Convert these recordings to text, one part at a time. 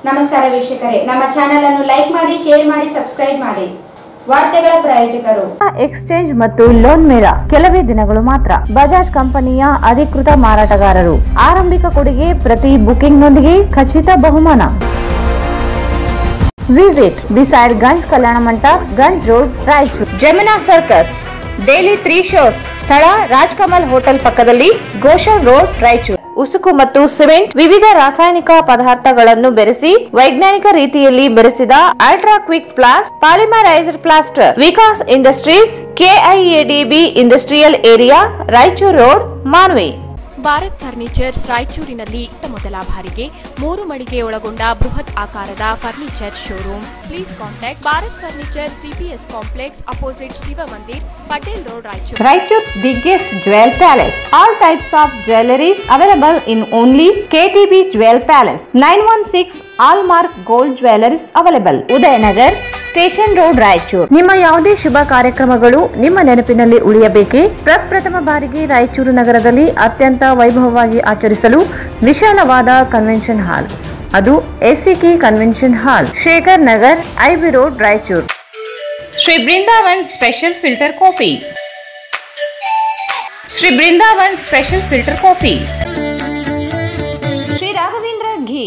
ನಮಸ್ಕಾರ ವೀಕ್ಷಕರೇ ನಮ್ಮ ಚಾನೆಲ್ ಅನ್ನು ಲೈಕ್ ಮಾಡಿ ಶೇರ್ ಮಾಡಿ ಸಬ್ಸ್ಕ್ರೈಬ್ ಮಾಡಿ ವಾರ್ತೆಗಳ ಪ್ರಾಯೋಜಕರು ಎಕ್ಸ್ಚೇಂಜ್ ಮತ್ತು ಲೋನ್ ಮೇಳ ಕೆಲವೇ ದಿನಗಳು ಮಾತ್ರ ಬಜಾಜ್ ಕಂಪನಿಯ ಅಧಿಕೃತ ಮಾರಾಟಗಾರರು ಆರಂಭಿಕ ಕೊಡುಗೆ ಪ್ರತಿ ಬುಕಿಂಗ್ನೊಂದಿಗೆ ಖಚಿತ ಬಹುಮಾನ ವಿಸಿಟ್ ಬಿಸೈಡ್ ಗಂಜ್ ಕಲ್ಯಾಣ ಮಂಟಪ Ganj road Raichur ಜಮಿನಾ circus daily three shows ಸ್ಥಳ ರಾಜ್ಕಮಲ್ ಹೋಟೆಲ್ ಪಕ್ಕದಲ್ಲಿ ಗೋಶನ್ ರೋಡ್ ರಾಯಚೂರು ಉಸುಕು ಮತ್ತು ಸಿಮೆಂಟ್ ವಿವಿಧ ರಾಸಾಯನಿಕ ಪದಾರ್ಥಗಳನ್ನು ಬೆರೆಸಿ ವೈಜ್ಞಾನಿಕ ರೀತಿಯಲ್ಲಿ ಬೆರೆಸಿದ ultra quick plus polymerised plaster Vikas industries KIADB industrial area Raichur road Manvi Bharat furnitures ರಾಯಚೂರಿನಲ್ಲಿ ಇತ್ತ ಮೊದಲ ಬಾರಿಗೆ ಮೂರು ಮಳಿಗೆ ಒಳಗೊಂಡ ಬೃಹತ್ ಆಕಾರದ furniture showroom please contact Bharat furniture CPS complex opposite Shiva Mandir Patel road Raichur Raichur's biggest jewel palace. All types of jewelries available in only KTB Jewel Palace. 916 Allmark Gold Jewelries available. Udayanagar station road Raichur ನಿಮ್ಮ ಯಾವುದೇ ಶುಭ ಕಾರ್ಯಕ್ರಮಗಳು ನಿಮ್ಮ ನೆನಪಿನಲ್ಲಿ ಉಳಿಯಬೇಕೇ ಪ್ರಪ್ರಥಮ ಬಾರಿಗೆ ರಾಯಚೂರು ನಗರದಲ್ಲಿ ಅತ್ಯಂತ ವೈಭವವಾಗಿ ಆಚರಿಸಲು ವಿಶಾಲವಾದ ಕನ್ವೆನ್ಷನ್ ಹಾಲ್ ಅದು ACK convention hall Shekhar Nagar IB road Raichur Shri Brindavan special filter coffee Shri Brindavan special filter coffee Shri Raghavendra ghee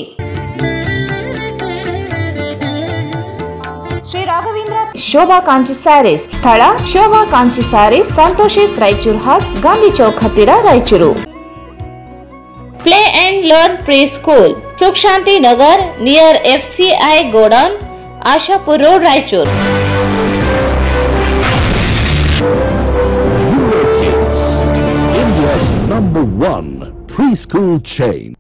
Shri Raghavendra Shobha Kanchi sarees ಸ್ಥಳ ಶೋಭಾ ಕಾಂಚಿ ಸ್ಯಾರೀಸ್ ಸಂತೋಷಿಸ್ ರಾಯಚೂರು ಹಾಟ್ ಗಾಂಧಿ ಚೌಕ್ ಹತ್ತಿರ Raichur play and learn pre school Sukh Shanti Nagar near F C I godown Ashapur road Raichur India's number one preschool chain.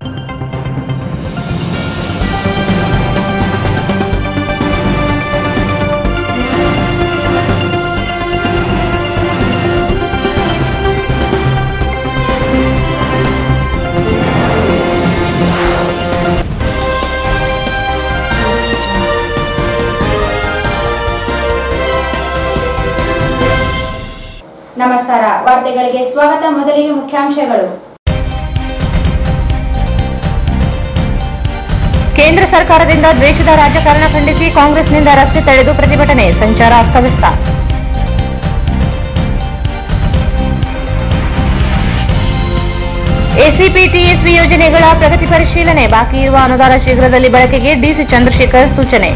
ನಮಸ್ಕಾರ ವಾರ್ತೆಗಳಿಗೆ ಸ್ವಾಗತ ಮೊದಲಿಗೆ ಮುಖ್ಯಾಂಶಗಳು ಕೇಂದ್ರ ಸರ್ಕಾರದಿಂದ ದ್ವೇಷದ ರಾಜಕಾರಣ ಖಂಡಿಸಿ ಕಾಂಗ್ರೆಸ್ನಿಂದ ರಸ್ತೆ ತಡೆದು ಪ್ರತಿಭಟನೆ ಸಂಚಾರ ಅಸ್ತವ್ಯಸ್ತ ಎಸಿಪಿ ಟಿಎಸ್ಬಿ ಯೋಜನೆಗಳ ಪ್ರಗತಿ ಪರಿಶೀಲನೆ ಬಾಕಿ ಇರುವ ಅನುದಾನ ಶೀಘ್ರದಲ್ಲಿ ಬಳಕೆಗೆ ಡಿಸಿ ಚಂದ್ರಶೇಖರ್ ಸೂಚನೆ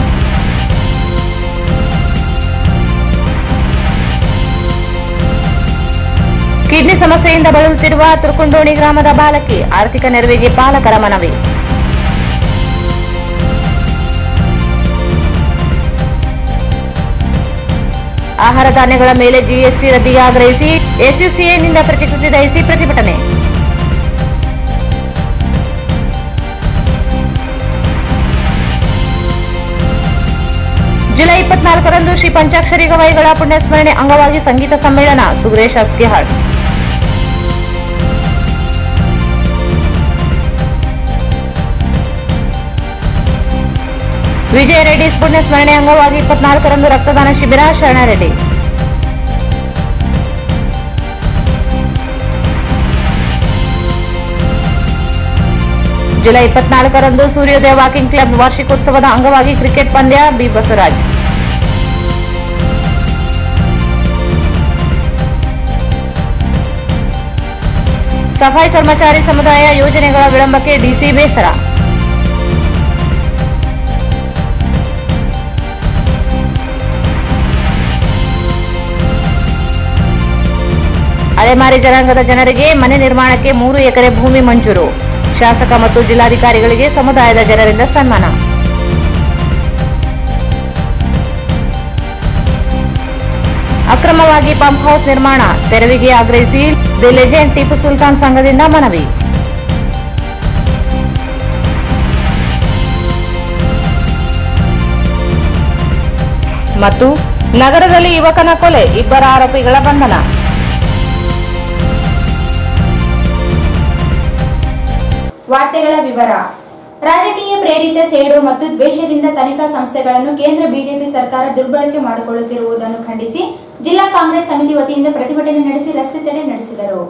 ಕಿಡ್ನಿ ಸಮಸ್ಯೆಯಿಂದ ಬಳಲುತ್ತಿರುವ ತುರ್ಕುಂಡೋಣಿ ಗ್ರಾಮದ ಬಾಲಕಿ ಆರ್ಥಿಕ ನೆರವಿಗೆ ಪಾಲಕರ ಮನವಿ ಆಹಾರ ಧಾನ್ಯಗಳ ಮೇಲೆ ಜಿಎಸ್ಟಿ ರದ್ದಿಗೆ ಆಗ್ರಹಿಸಿ ಎಸ್ಯುಸಿಎನಿಂದ ಪ್ರತಿಕೃತಿ ದಹಿಸಿ ಪ್ರತಿಭಟನೆ ಜುಲೈ ಇಪ್ಪತ್ನಾಲ್ಕರಂದು ಶ್ರೀ ಪಂಚಾಕ್ಷರಿ ಗವಾಯಿಗಳ ಪುಣ್ಯಸ್ಮರಣೆ ಅಂಗವಾಗಿ ಸಂಗೀತ ಸಮ್ಮೇಳನ ಸುರೇಶ್ ಅಸ್ಕಿಹಾಳ್ ವಿಜಯ ರೆಡ್ಡಿ ಪುಣ್ಯಸ್ಮರಣೆ ಅಂಗವಾಗಿ ಇಪ್ಪತ್ನಾಲ್ಕರಂದು ರಕ್ತದಾನ ಶಿಬಿರ ಶರಣರೆಡ್ಡಿ ಜುಲೈ ಇಪ್ಪತ್ನಾಲ್ಕರಂದು ಸೂರ್ಯೋದಯ ವಾಕಿಂಗ್ ಕ್ಲಬ್ ವಾರ್ಷಿಕೋತ್ಸವದ ಅಂಗವಾಗಿ ಕ್ರಿಕೆಟ್ ಪಂದ್ಯ ಬಿ ಬಸವರಾಜ್ ಸಫಾಯಿ ಕರ್ಮಚಾರಿ ಸಮುದಾಯ ಯೋಜನೆಗಳ ವಿಳಂಬಕ್ಕೆ ಡಿಸಿ ಬೇಸರ ಅಲೆಮಾರಿ ಜನಾಂಗದ ಜನರಿಗೆ ಮನೆ ನಿರ್ಮಾಣಕ್ಕೆ ಮೂರು ಎಕರೆ ಭೂಮಿ ಮಂಜೂರು ಶಾಸಕ ಮತ್ತು ಜಿಲ್ಲಾಧಿಕಾರಿಗಳಿಗೆ ಸಮುದಾಯದ ಜನರಿಂದ ಸನ್ಮಾನ ಅಕ್ರಮವಾಗಿ ಪಂಪ್ ಹೌಸ್ ನಿರ್ಮಾಣ ತೆರವಿಗೆ ಆಗ್ರಹಿಸಿ ದಿ ಲೆಜೆಂಡ್ ಟಿಪ್ಪು ಸುಲ್ತಾನ್ ಸಂಘದಿಂದ ಮನವಿ ಮತ್ತು ನಗರದಲ್ಲಿ ಯುವಕನ ಕೊಲೆ ಇಬ್ಬರ ಆರೋಪಿಗಳ ಬಂಧನ ವಾರ್ತೆಗಳ ವಿವರ ರಾಜಕೀಯ ಪ್ರೇರಿತ ಸೇಡು ಮತ್ತು ದ್ವೇಷದಿಂದ ತನಿಖಾ ಸಂಸ್ಥೆಗಳನ್ನು ಕೇಂದ್ರ ಬಿಜೆಪಿ ಸರ್ಕಾರ ದುರ್ಬಳಕೆ ಮಾಡಿಕೊಳ್ಳುತ್ತಿರುವುದನ್ನು ಖಂಡಿಸಿ ಜಿಲ್ಲಾ ಕಾಂಗ್ರೆಸ್ ಸಮಿತಿ ವತಿಯಿಂದ ಪ್ರತಿಭಟನೆ ನಡೆಸಿ ರಸ್ತೆ ತಡೆ ನಡೆಸಿದರು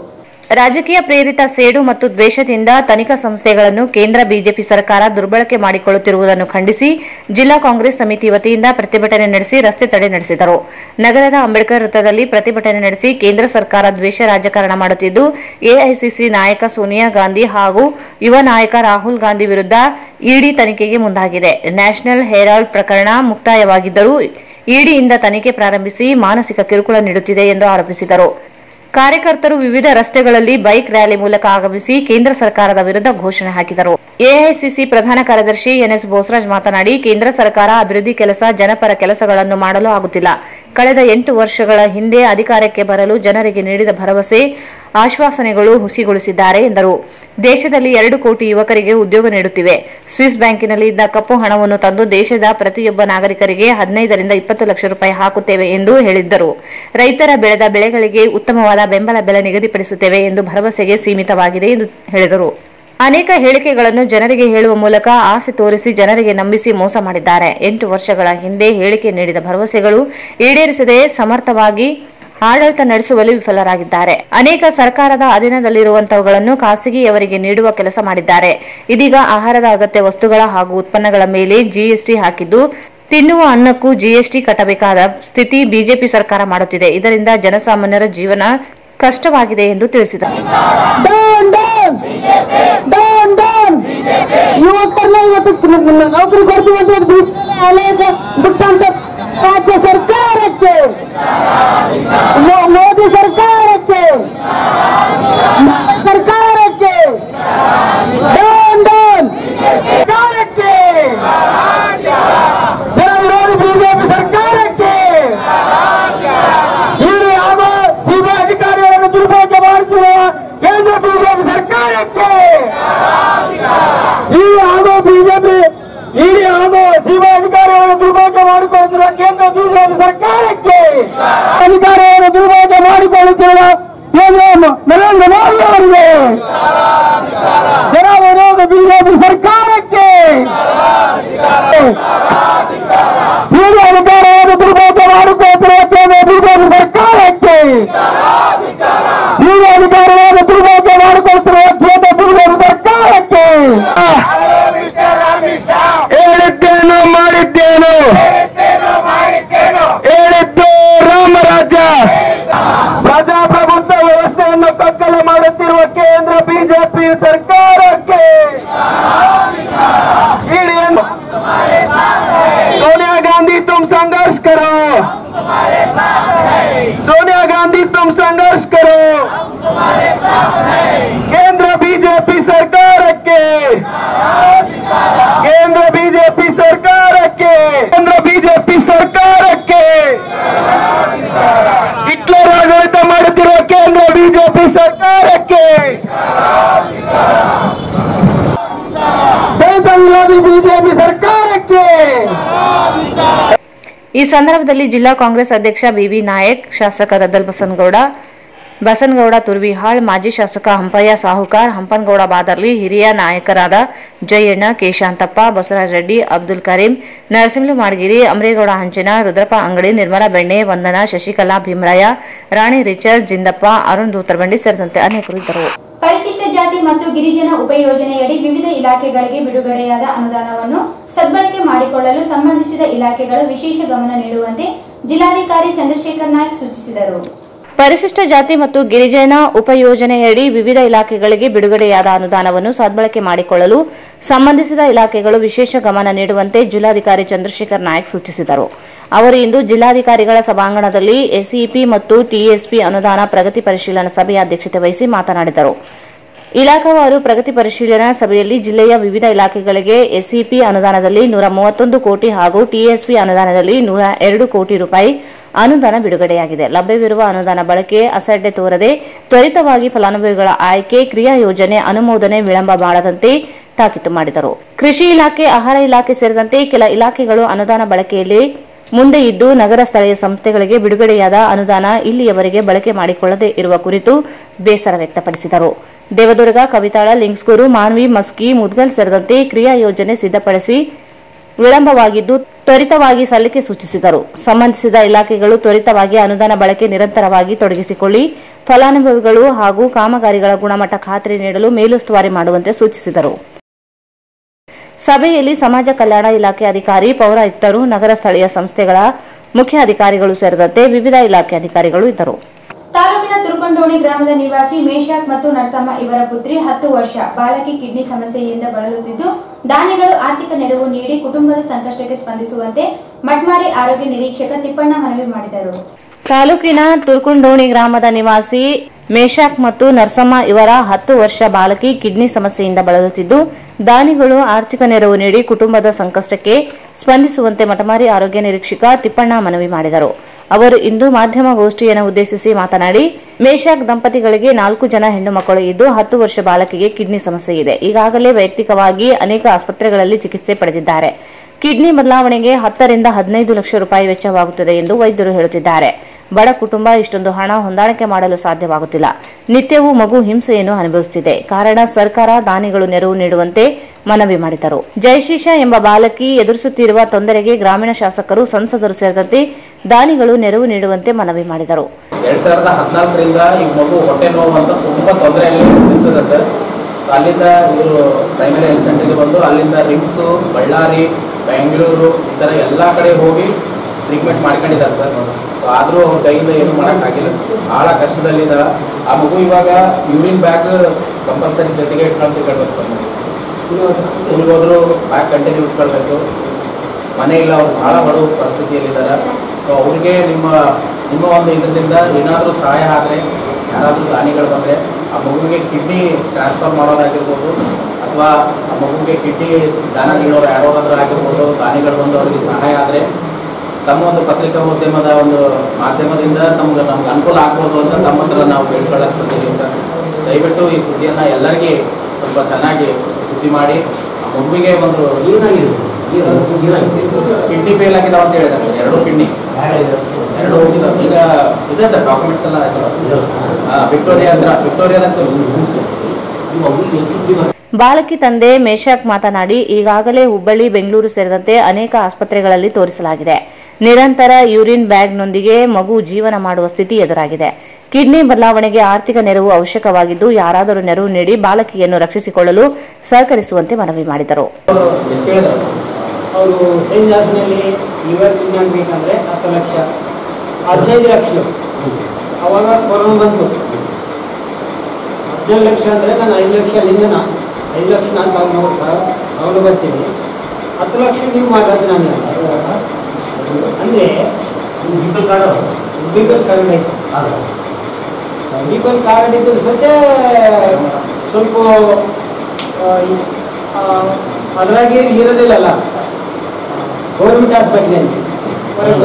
ರಾಜಕೀಯ ಪ್ರೇರಿತ ಸೇಡು ಮತ್ತು ದ್ವೇಷದಿಂದ ತನಿಖಾ ಸಂಸ್ಥೆಗಳನ್ನು ಕೇಂದ್ರ ಬಿಜೆಪಿ ಸರ್ಕಾರ ದುರ್ಬಳಕೆ ಮಾಡಿಕೊಳ್ಳುತ್ತಿರುವುದನ್ನು ಖಂಡಿಸಿ ಜಿಲ್ಲಾ ಕಾಂಗ್ರೆಸ್ ಸಮಿತಿ ವತಿಯಿಂದ ಪ್ರತಿಭಟನೆ ನಡೆಸಿ ರಸ್ತೆ ತಡೆ ನಡೆಸಿದರು ನಗರದ ಅಂಬೇಡ್ಕರ್ ವೃತ್ತದಲ್ಲಿ ಪ್ರತಿಭಟನೆ ನಡೆಸಿ ಕೇಂದ್ರ ಸರ್ಕಾರ ದ್ವೇಷ ರಾಜಕಾರಣ ಮಾಡುತ್ತಿದ್ದು ಎಐಸಿಸಿ ನಾಯಕ ಸೋನಿಯಾ ಗಾಂಧಿ ಹಾಗೂ ಯುವ ನಾಯಕ ರಾಹುಲ್ ಗಾಂಧಿ ವಿರುದ್ಧ ಇಡಿ ತನಿಖೆಗೆ ಮುಂದಾಗಿದೆ ನ್ಯಾಷನಲ್ ಹೆರಾಲ್ಡ್ ಪ್ರಕರಣ ಮುಕ್ತಾಯವಾಗಿದ್ದರೂ ಇಡಿಯಿಂದ ತನಿಖೆ ಪ್ರಾರಂಭಿಸಿ ಮಾನಸಿಕ ಕಿರುಕುಳ ನೀಡುತ್ತಿದೆ ಎಂದು ಆರೋಪಿಸಿದರು ಕಾರ್ಯಕರ್ತರು ವಿವಿಧ ರಸ್ತೆಗಳಲ್ಲಿ ಬೈಕ್ ರ್ಯಾಲಿ ಮೂಲಕ ಆಗಮಿಸಿ ಕೇಂದ್ರ ಸರ್ಕಾರದ ವಿರುದ್ಧ ಘೋಷಣೆ ಹಾಕಿದರು ಎಐಸಿಸಿ ಪ್ರಧಾನ ಕಾರ್ಯದರ್ಶಿ ಎನ್ಎಸ್ ಬೋಸರಾಜ್ ಮಾತನಾಡಿ ಕೇಂದ್ರ ಸರ್ಕಾರ ಅಭಿವೃದ್ಧಿ ಕೆಲಸ ಜನಪರ ಕೆಲಸಗಳನ್ನು ಮಾಡಲು ಆಗುತ್ತಿಲ್ಲ ಕಳೆದ ಎಂಟು ವರ್ಷಗಳ ಹಿಂದೆ ಅಧಿಕಾರಕ್ಕೆ ಬರಲು ಜನರಿಗೆ ನೀಡಿದ ಭರವಸೆ ಆಶ್ವಾಸನೆಗಳು ಹುಸಿಗೊಳಿಸಿದ್ದಾರೆ ಎಂದರು ದೇಶದಲ್ಲಿ ಎರಡು ಕೋಟಿ ಯುವಕರಿಗೆ ಉದ್ಯೋಗ ನೀಡುತ್ತಿವೆ ಸ್ವಿಸ್ ಬ್ಯಾಂಕಿನಲ್ಲಿ ಇದ್ದ ಕಪ್ಪು ಹಣವನ್ನು ತಂದು ದೇಶದ ಪ್ರತಿಯೊಬ್ಬ ನಾಗರಿಕರಿಗೆ ಹದಿನೈದರಿಂದ ಇಪ್ಪತ್ತು ಲಕ್ಷ ರೂಪಾಯಿ ಹಾಕುತ್ತೇವೆ ಎಂದು ಹೇಳಿದ್ದರು ರೈತರ ಬೆಳೆದ ಬೆಳೆಗಳಿಗೆ ಉತ್ತಮವಾದ ಬೆಂಬಲ ಬೆಲೆ ನಿಗದಿಪಡಿಸುತ್ತೇವೆ ಎಂದು ಭರವಸೆಗೆ ಸೀಮಿತವಾಗಿದೆ ಎಂದು ಹೇಳಿದರು ಅನೇಕ ಹೇಳಿಕೆಗಳನ್ನು ಜನರಿಗೆ ಹೇಳುವ ಮೂಲಕ ಆಸೆ ತೋರಿಸಿ ಜನರಿಗೆ ನಂಬಿಸಿ ಮೋಸ ಮಾಡಿದ್ದಾರೆ ಎಂಟು ವರ್ಷಗಳ ಹಿಂದೆ ಹೇಳಿಕೆ ನೀಡಿದ ಭರವಸೆಗಳು ಈಡೇರಿಸದೆ ಸಮರ್ಥವಾಗಿ ಆಡಳಿತ ನಡೆಸುವಲ್ಲಿ ವಿಫಲರಾಗಿದ್ದಾರೆ ಅನೇಕ ಸರ್ಕಾರದ ಅಧೀನದಲ್ಲಿರುವಂತಹವುಗಳನ್ನು ಖಾಸಗಿಯವರಿಗೆ ನೀಡುವ ಕೆಲಸ ಮಾಡಿದ್ದಾರೆ ಇದೀಗ ಆಹಾರದ ಅಗತ್ಯ ವಸ್ತುಗಳ ಹಾಗೂ ಉತ್ಪನ್ನಗಳ ಮೇಲೆ ಜಿಎಸ್ಟಿ ಹಾಕಿದ್ದು ತಿನ್ನುವ ಅನ್ನಕ್ಕೂ ಜಿಎಸ್ಟಿ ಕಟ್ಟಬೇಕಾದ ಸ್ಥಿತಿ ಬಿಜೆಪಿ ಸರ್ಕಾರ ಮಾಡುತ್ತಿದೆ ಇದರಿಂದ ಜನಸಾಮಾನ್ಯರ ಜೀವನ ಕಷ್ಟವಾಗಿದೆ ಎಂದು ತಿಳಿಸಿದರು ಡೌನ್ ಡೌನ್ ಡೌನ್ ಡೌನ್ ಯುವಕರನ್ನ ಇವತ್ತು ನೌಕರಿ ಕೊಡ್ತೀವಿ ಅಂತ ಇವತ್ತು ಬಿಜೆಪಿ ಅಲೆಗೆ ಬಿಟ್ಟಂತ ರಾಜ್ಯ ಸರ್ಕಾರಕ್ಕೆ ಮೋ- ಮೋದಿ ಸರ್ಕಾರಕ್ಕೆ ನಮ್ಮ ಸರ್ಕಾರಕ್ಕೆ ಡೌನ್ ಡೌನ್ ಸರ್ಕಾರಕ್ಕೆ ಜನ ವಿರೋಧಿ ಬಿಜೆಪಿ ಸರ್ಕಾರಕ್ಕೆ ಇಲ್ಲಿ ಯಾವ ಸಿಬಿಐ ಅಧಿಕಾರಿಗಳನ್ನು ದುರ್ಬಳಕೆ ಮಾಡುತ್ತಿರುವ ಕೇಂದ್ರ ಬಿಜೆಪಿ ಸರ್ಕಾರಕ್ಕೆ ಈ ಹಾಗೂ ಬಿಜೆಪಿ ಇಲ್ಲಿ ಹಾಗೂ ಸಿಬಿಐ ಅಧಿಕಾರಿಗಳನ್ನು ದುರ್ಬಳಕೆ ಮಾಡಿಕೊಳ್ಳುತ್ತಿರುವ ಕೇಂದ್ರ ಬಿಜೆಪಿ ಸರ್ಕಾರಕ್ಕೆ ಅಧಿಕಾರಿಯನ್ನು ದುರ್ಬಳಕೆ ಮಾಡಿಕೊಳ್ಳುತ್ತಿರುವ ಕೇಂದ್ರ ಮ- ನರೇಂದ್ರ ಮೋದಿ ಅವರಿಗೆ ಜನ ವಿರೋಧ ಬಿಜೆಪಿ ಸರ್ಕಾರಕ್ಕೆ ಈಗ ಅಧಿಕಾರವನ್ನು ದುರ್ಬಳಕೆ ಮಾಡಿಕೊಳ್ಳುತ್ತಿರುವ ಕೇಂದ್ರ ಬಿಜೆಪಿ ಸರ್ಕಾರಕ್ಕೆ ಈಗ ಅಧಿಕಾರವನ್ನು ದುರ್ಬಳಕೆ ಮಾಡಿಕೊಳ್ಳುತ್ತಿರುವ ಕೇಂದ್ರ ಬಿಜೆಪಿ ಸರ್ಕಾರಕ್ಕೆ ಹೇಳಿದ್ದೇನು ಮಾಡಿದ್ದೇನು ಹೇಳಿದ್ದು ರಾಮರಾಜ ಪ್ರಜಾಪ್ರಭುತ್ವ ವ್ಯವಸ್ಥೆಯನ್ನು ಕಗ್ಗಲ ಮಾಡುತ್ತಿರುವ ಕೇಂದ್ರ ಬಿಜೆಪಿ ಸರ್ಕಾರಕ್ಕೆ ಇಳಿಯನ್ನು सोनिया गांधी तुम संघर्ष करो सोनिया गांधी तुम संघर्ष करो केंद्र बीजेपी सरकार के केंद्र बीजेपी सरकार के केंद्र बीजेपಿ ಸರ್ಕಾರಕ್ಕೆ ಹಿಟ್ಲರ್ ಆಡಳಿತ ಮಾಡುತ್ತಿರುವ ಕೇಂದ್ರ ಬಿಜೆಪಿ ಸರ್ಕಾರಕ್ಕೆ ದೇಶ ವಿರೋಧಿ ಬಿಜೆಪಿ ಸರ್ಕಾರಕ್ಕೆ ಈ ಸಂದರ್ಭದಲ್ಲಿ ಜಿಲ್ಲಾ ಕಾಂಗ್ರೆಸ್ ಅಧ್ಯಕ್ಷ ಬಿವಿ ನಾಯಕ್ ಶಾಸಕ ರದ್ದಲ್ ಬಸನಗೌಡ ಬಸನಗೌಡ ತುರ್ವಿಹಾಳ್ ಮಾಜಿ ಶಾಸಕ ಹಂಪಯ್ಯ ಸಾಹುಕಾರ್ ಹಂಪನಗೌಡ ಬಾದರ್ಲಿ ಹಿರಿಯ ನಾಯಕರಾದ ಜಯಣ್ಣ ಕೇಶಾಂತಪ್ಪ ಬಸವರಾಜ ರೆಡ್ಡಿ ಅಬ್ದುಲ್ ಕರೀಂ ನರಸಿಂಹ ಮಾಡಗಿರಿ ಅಮರೇಗೌಡ ಹಂಚಿನ ರುದ್ರಪ್ಪ ಅಂಗಡಿ ನಿರ್ಮಲಾ ಬೆಣ್ಣೆ ವಂದನಾ ಶಶಿಕಲಾ ಭೀಮರಾಯ ರಾಣಿ ರಿಚರ್ಡ್ ಜಿಂದಪ್ಪ ಅರುಣ್ ದೂತರಬಂಡಿ ಸೇರಿದಂತೆ ಅನೇಕರು ಇದ್ದರು ಪರಿಶಿಷ್ಟ ಜಾತಿ ಮತ್ತು ಗಿರಿಜನ ಉಪಯೋಜನೆಯಡಿ ವಿವಿಧ ಇಲಾಖೆಗಳಿಗೆ ಬಿಡುಗಡೆಯಾದ ಅನುದಾನವನ್ನು ಸದ್ಬಳಕೆ ಮಾಡಿಕೊಳ್ಳಲು ಸಂಬಂಧಿಸಿದ ಇಲಾಖೆಗಳು ವಿಶೇಷ ಗಮನ ನೀಡುವಂತೆ ಜಿಲ್ಲಾಧಿಕಾರಿ ಚಂದ್ರಶೇಖರ್ ನಾಯ್ಕ್ ಸೂಚಿಸಿದರು ಪರಿಶಿಷ್ಟ ಜಾತಿ ಮತ್ತು ಗಿರಿಜನ ಉಪಯೋಜನೆಯಡಿ ವಿವಿಧ ಇಲಾಖೆಗಳಿಗೆ ಬಿಡುಗಡೆಯಾದ ಅನುದಾನವನ್ನು ಸದ್ಬಳಕೆ ಮಾಡಿಕೊಳ್ಳಲು ಸಂಬಂಧಿಸಿದ ಇಲಾಖೆಗಳು ವಿಶೇಷ ಗಮನ ನೀಡುವಂತೆ ಜಿಲ್ಲಾಧಿಕಾರಿ ಚಂದ್ರಶೇಖರ್ ನಾಯ್ಕ್ ಸೂಚಿಸಿದರು ಅವರು ಇಂದು ಜಿಲ್ಲಾಧಿಕಾರಿಗಳ ಸಭಾಂಗಣದಲ್ಲಿ ಎಸ್ಇಪಿ ಮತ್ತು ಟಿಎಸ್ಪಿ ಅನುದಾನ ಪ್ರಗತಿ ಪರಿಶೀಲನಾ ಸಭೆಯ ಅಧ್ಯಕ್ಷತೆ ವಹಿಸಿ ಮಾತನಾಡಿದರು ಇಲಾಖಾವಾರು ಪ್ರಗತಿ ಪರಿಶೀಲನಾ ಸಭೆಯಲ್ಲಿ ಜಿಲ್ಲೆಯ ವಿವಿಧ ಇಲಾಖೆಗಳಿಗೆ ಎಸ್ಇಪಿ ಅನುದಾನದಲ್ಲಿ ನೂರ ಮೂವತ್ತೊಂದು ಕೋಟಿ ಹಾಗೂ ಟಿಎಸ್ಪಿ ಅನುದಾನದಲ್ಲಿ ನೂರ ಎರಡು ಕೋಟಿ ರೂಪಾಯಿ ಅನುದಾನ ಬಿಡುಗಡೆಯಾಗಿದೆ ಲಭ್ಯವಿರುವ ಅನುದಾನ ಬಳಕೆ ಅಸಡ್ಡೆ ತೋರದೆ ತ್ವರಿತವಾಗಿ ಫಲಾನುಭವಿಗಳ ಆಯ್ಕೆ ಕ್ರಿಯಾ ಯೋಜನೆ ಅನುಮೋದನೆ ವಿಳಂಬ ಮಾಡದಂತೆ ತಾಕೀತು ಮಾಡಿದರು ಕೃಷಿ ಇಲಾಖೆ ಆಹಾರ ಇಲಾಖೆ ಸೇರಿದಂತೆ ಕೆಲ ಇಲಾಖೆಗಳು ಅನುದಾನ ಬಳಕೆಯಲ್ಲಿ ಮುಂದೆ ಇದ್ದು ನಗರ ಸ್ಥಳೀಯ ಸಂಸ್ಥೆಗಳಿಗೆ ಬಿಡುಗಡೆಯಾದ ಅನುದಾನ ಇಲ್ಲಿಯವರೆಗೆ ಬಳಕೆ ಮಾಡಿಕೊಳ್ಳದೆ ಇರುವ ಕುರಿತು ಬೇಸರ ವ್ಯಕ್ತಪಡಿಸಿದರು ದೇವದುರ್ಗ ಕವಿತಾಳ ಲಿಂಗ್ಸ್ಗೂರು ಮಾನ್ವಿ ಮಸ್ಕಿ ಮುದ್ಗಲ್ ಸೇರಿದಂತೆ ಕ್ರಿಯಾ ಯೋಜನೆ ಸಿದ್ಧಪಡಿಸಿ ವಿಳಂಬವಾಗಿದ್ದು ತ್ವರಿತವಾಗಿ ಸಲ್ಲಿಕೆ ಸೂಚಿಸಿದರು ಸಂಬಂಧಿಸಿದ ಇಲಾಖೆಗಳು ತ್ವರಿತವಾಗಿ ಅನುದಾನ ಬಳಕೆ ನಿರಂತರವಾಗಿ ತೊಡಗಿಸಿಕೊಳ್ಳಿ ಫಲಾನುಭವಿಗಳು ಹಾಗೂ ಕಾಮಗಾರಿಗಳ ಗುಣಮಟ್ಟ ಖಾತ್ರಿ ನೀಡಲು ಮೇಲುಸ್ತುವಾರಿ ಮಾಡುವಂತೆ ಸೂಚಿಸಿದರು ಸಭೆಯಲ್ಲಿ ಸಮಾಜ ಕಲ್ಯಾಣ ಇಲಾಖೆ ಅಧಿಕಾರಿ ಪೌರಾಯುಕ್ತರು ನಗರ ಸ್ಥಳೀಯ ಸಂಸ್ಥೆಗಳ ಮುಖ್ಯ ಅಧಿಕಾರಿಗಳು ಸೇರಿದಂತೆ ವಿವಿಧ ಇಲಾಖೆ ಅಧಿಕಾರಿಗಳು ಇದ್ದರು ತಾಲೂಕಿನ ತುರ್ಕೊಂಡೋಣಿ ಗ್ರಾಮದ ನಿವಾಸಿ ಮೇಷಾಕ್ ಮತ್ತು ನರಸಮ್ಮ ಇವರ ಪುತ್ರಿ ಹತ್ತು ವರ್ಷ ಬಾಲಕಿ ಕಿಡ್ನಿ ಸಮಸ್ಯೆಯಿಂದ ಬಳಲುತ್ತಿದ್ದು ದಾನಿಗಳು ಆರ್ಥಿಕ ನೆರವು ನೀಡಿ ಕುಟುಂಬದ ಸಂಕಷ್ಟಕ್ಕೆ ಸ್ಪಂದಿಸುವಂತೆ ಮಟ್ಮಾರಿ ಆರೋಗ್ಯ ನಿರೀಕ್ಷಕ ತಿಪ್ಪಣ್ಣ ಮನವಿ ಮಾಡಿದರು ತಾಲೂಕಿನ ತುರ್ಕುಂಡೋಣಿ ಗ್ರಾಮದ ನಿವಾಸಿ ಮೇಷಾಕ್ ಮತ್ತು ನರಸಮ್ಮ ಇವರ ಹತ್ತು ವರ್ಷ ಬಾಲಕಿ ಕಿಡ್ನಿ ಸಮಸ್ಯೆಯಿಂದ ಬಳಲುತ್ತಿದ್ದು ದಾನಿಗಳು ಆರ್ಥಿಕ ನೆರವು ನೀಡಿ ಕುಟುಂಬದ ಸಂಕಷ್ಟಕ್ಕೆ ಸ್ಪಂದಿಸುವಂತೆ ಮಟಮಾರಿ ಆರೋಗ್ಯ ನಿರೀಕ್ಷಕ ತಿಪ್ಪಣ್ಣ ಮನವಿ ಮಾಡಿದರು ಅವರು ಇಂದು ಮಾಧ್ಯಮ ಗೋಷ್ಠಿಯನ್ನು ಉದ್ದೇಶಿಸಿ ಮಾತನಾಡಿ ಮೇಷಾಕ್ ದಂಪತಿಗಳಿಗೆ ನಾಲ್ಕು ಜನ ಹೆಣ್ಣು ಮಕ್ಕಳು ಇದ್ದು ಹತ್ತು ವರ್ಷ ಬಾಲಕಿಗೆ ಕಿಡ್ನಿ ಸಮಸ್ಯೆ ಇದೆ ಈಗಾಗಲೇ ವೈಯಕ್ತಿಕವಾಗಿ ಅನೇಕ ಆಸ್ಪತ್ರೆಗಳಲ್ಲಿ ಚಿಕಿತ್ಸೆ ಪಡೆದಿದ್ದಾರೆ ಕಿಡ್ನಿ ಬದಲಾವಣೆಗೆ ಹತ್ತರಿಂದ ಹದಿನೈದು ಲಕ್ಷ ರೂಪಾಯಿ ವೆಚ್ಚವಾಗುತ್ತದೆ ಎಂದು ವೈದ್ಯರು ಹೇಳುತ್ತಿದ್ದಾರೆ ಬಡ ಕುಟುಂಬ ಇಷ್ಟೊಂದು ಹಣ ಹೊಂದಾಣಿಕೆ ಮಾಡಲು ಸಾಧ್ಯವಾಗುತ್ತಿಲ್ಲ ನಿತ್ಯವೂ ಮಗು ಹಿಂಸೆಯನ್ನು ಅನುಭವಿಸುತ್ತಿದೆ ಕಾರಣ ಸರ್ಕಾರ ದಾನಿಗಳು ನೆರವು ನೀಡುವಂತೆ ಮನವಿ ಮಾಡಿದರು ಜಯಶೀಶ ಎಂಬ ಬಾಲಕಿ ಎದುರಿಸುತ್ತಿರುವ ತೊಂದರೆಗೆ ಗ್ರಾಮೀಣ ಶಾಸಕರು ಸಂಸದರು ಸೇರಿದಂತೆ ದಾನಿಗಳು ನೆರವು ನೀಡುವಂತೆ ಮನವಿ ಮಾಡಿದರು ಎರಡ್ ಸಾವಿರದ ಹದಿನಾಲ್ಕರಿಂದ ಈ ಮಗು ಹೊಟ್ಟೆ ನೋವು ಅಂತ ತುಂಬ ತೊಂದರೆಯಲ್ಲಿ ಇರ್ತದೆ ಸರ್ ಅಲ್ಲಿಂದ ಇವರು ಪ್ರೈಮರಿ ಹೆಲ್ತ್ ಸೆಂಟರ್ಗೆ ಬಂದು ಅಲ್ಲಿಂದ ರಿಮ್ಸು ಬಳ್ಳಾರಿ ಬೆಂಗಳೂರು ಈ ಥರ ಎಲ್ಲ ಕಡೆ ಹೋಗಿ ಟ್ರೀಟ್ಮೆಂಟ್ ಮಾಡ್ಕೊಂಡಿದ್ದಾರೆ ಸರ್ ಆದರೂ ಅವ್ರ ಕೈಯಿಂದ ಏನು ಮಾಡೋಕ್ಕಾಗಿಲ್ಲ ಭಾಳ ಕಷ್ಟದಲ್ಲಿದ್ದಾರೆ ಆ ಮಗು ಇವಾಗ ಯೂರಿನ್ ಬ್ಯಾಗ್ ಕಂಪಲ್ಸರಿ ಜೊತೆಗೆ ಇಟ್ಕೊಂಡು ತಿಳ್ಕೊಳ್ಬೇಕು ಸರ್ ಸ್ಕೂಲ್ಗೆ ಹೋದ್ರು ಬ್ಯಾಗ್ ಕಂಟಿನ್ಯೂ ಇಟ್ಕೊಳ್ಬೇಕು ಮನೆ ಇಲ್ಲ ಅವ್ರು ಭಾಳ ಬಡವ ಪರಿಸ್ಥಿತಿಯಲ್ಲಿದ್ದಾರೆ ಸೊ ಅವ್ರಿಗೆ ನಿಮ್ಮ ನಿಮ್ಮ ಒಂದು ಇದರಿಂದ ಏನಾದರೂ ಸಹಾಯ ಆದರೆ ಯಾರಾದರೂ ದಾನಿಗಳು ಬಂದರೆ ಆ ಮಗುವಿಗೆ ಕಿಡ್ನಿ ಟ್ರಾನ್ಸ್ಫರ್ ಮಾಡೋದಾಗಿರ್ಬೋದು ಅಥವಾ ಆ ಮಗುವಿಗೆ ಕಿಡ್ನಿ ದಾನ ನೀಡೋರು ಯಾರೋರಾದ್ರೂ ಆಗಿರ್ಬೋದು ದಾನಿಗಳು ಬಂದು ಅವರಿಗೆ ಸಹಾಯ ಆದರೆ ತಮ್ಮ ಒಂದು ಪತ್ರಿಕಾ ಉದ್ಯಮದ ಒಂದು ಮಾಧ್ಯಮದಿಂದ ನಮ್ಗೆ ನಮ್ಗೆ ಅನುಕೂಲ ಆಗ್ಬೋದು ಅಂತ ತಮ್ಮ ಹತ್ರ ನಾವು ಬೇಡ್ಕೊಳ್ಳೋಕೆ ಬಂದಿದ್ದೀವಿ ಸರ್ ದಯವಿಟ್ಟು ಈ ಸುದ್ದಿಯನ್ನು ಎಲ್ಲರಿಗೆ ಸ್ವಲ್ಪ ಚೆನ್ನಾಗಿ ಸುದ್ದಿ ಮಾಡಿ ಆ ಮಗುವಿಗೆ ಒಂದು ಕಿಡ್ನಿ ಫೇಲ್ ಆಗಿದಾವ ಅಂತ ಹೇಳಿದ್ದಾರೆ ಸರ್ ಎರಡು ಕಿಡ್ನಿ ಎರಡು ಹೋಗಿದಾವೆ ಈಗ ಇದೆ ಸರ್ ಡಾಕ್ಯುಮೆಂಟ್ಸ್ ಎಲ್ಲ ಆಯ್ತಲ್ಲ ಹಾಂ ವಿಕ್ಟೋರಿಯಾ ಹತ್ರ ವಿಕ್ಟೋರಿಯಾದಾಗ ತೋರಿಸಿ ಬಾಲಕಿ ತಂದೆ ಮೇಷಾಕ್ ಮಾತನಾಡಿ ಈಗಾಗಲೇ ಹುಬ್ಬಳ್ಳಿ ಬೆಂಗಳೂರು ಸೇರಿದಂತೆ ಅನೇಕ ಆಸ್ಪತ್ರೆಗಳಲ್ಲಿ ತೋರಿಸಲಾಗಿದೆ ನಿರಂತರ ಯೂರಿನ್ ಬ್ಯಾಗ್ನೊಂದಿಗೆ ಮಗು ಜೀವನ ಮಾಡುವ ಸ್ಥಿತಿ ಎದುರಾಗಿದೆ ಕಿಡ್ನಿ ಬದಲಾವಣೆಗೆ ಆರ್ಥಿಕ ನೆರವು ಅವಶ್ಯಕವಾಗಿದ್ದು ಯಾರಾದರೂ ನೆರವು ನೀಡಿ ಬಾಲಕಿಯನ್ನು ರಕ್ಷಿಸಿಕೊಳ್ಳಲು ಸಹಕರಿಸುವಂತೆ ಮನವಿ ಮಾಡಿದರು ಅವರು ಎಷ್ಟು ಹೇಳಿದ್ರು ಅವರು ಸೈನ್ ಜಾಸ್ಮಿನಲ್ಲಿ ಲಿವರ್ ಕಿಡ್ನಿ ಬೇಕಂದ್ರೆ ಹತ್ತು ಲಕ್ಷ ಹದಿನೈದು ಲಕ್ಷ ಅವಾಗ ಕೊರೋನಾ ಬಂತು ಹದಿನೈದು ಲಕ್ಷ ಅಂದರೆ ನಾನು ಐದು ಲಕ್ಷ ಅಲ್ಲಿಂದ ಐದು ಲಕ್ಷ ನಾನು ತಗೊಂಡು ತಗೊಂಡು ಬರ್ತೀನಿ ಹತ್ತು ಲಕ್ಷ ನೀವು ಮಾಡೋದು ನಾನು ಅಂದರೆ ಬಿಪಲ್ ಕಾರ್ಡ್ ಬಿಪಲ್ ಕಾರ್ಡ್ ಐತೆ ಬಿಪಲ್ ಕಾರ್ಡ್ ಇದ್ರೆ ಸದ್ಯ ಸ್ವಲ್ಪ ಆ, ಈ- ಆ, ಅದ್ರಾಗೆ ಇರೋದಿಲ್ಲಲ್ಲ ಗೌರ್ಮೆಂಟ್ ಹಾಸ್ಪಿಟ್ಲಲ್ಲಿ ಹೊರಗೆ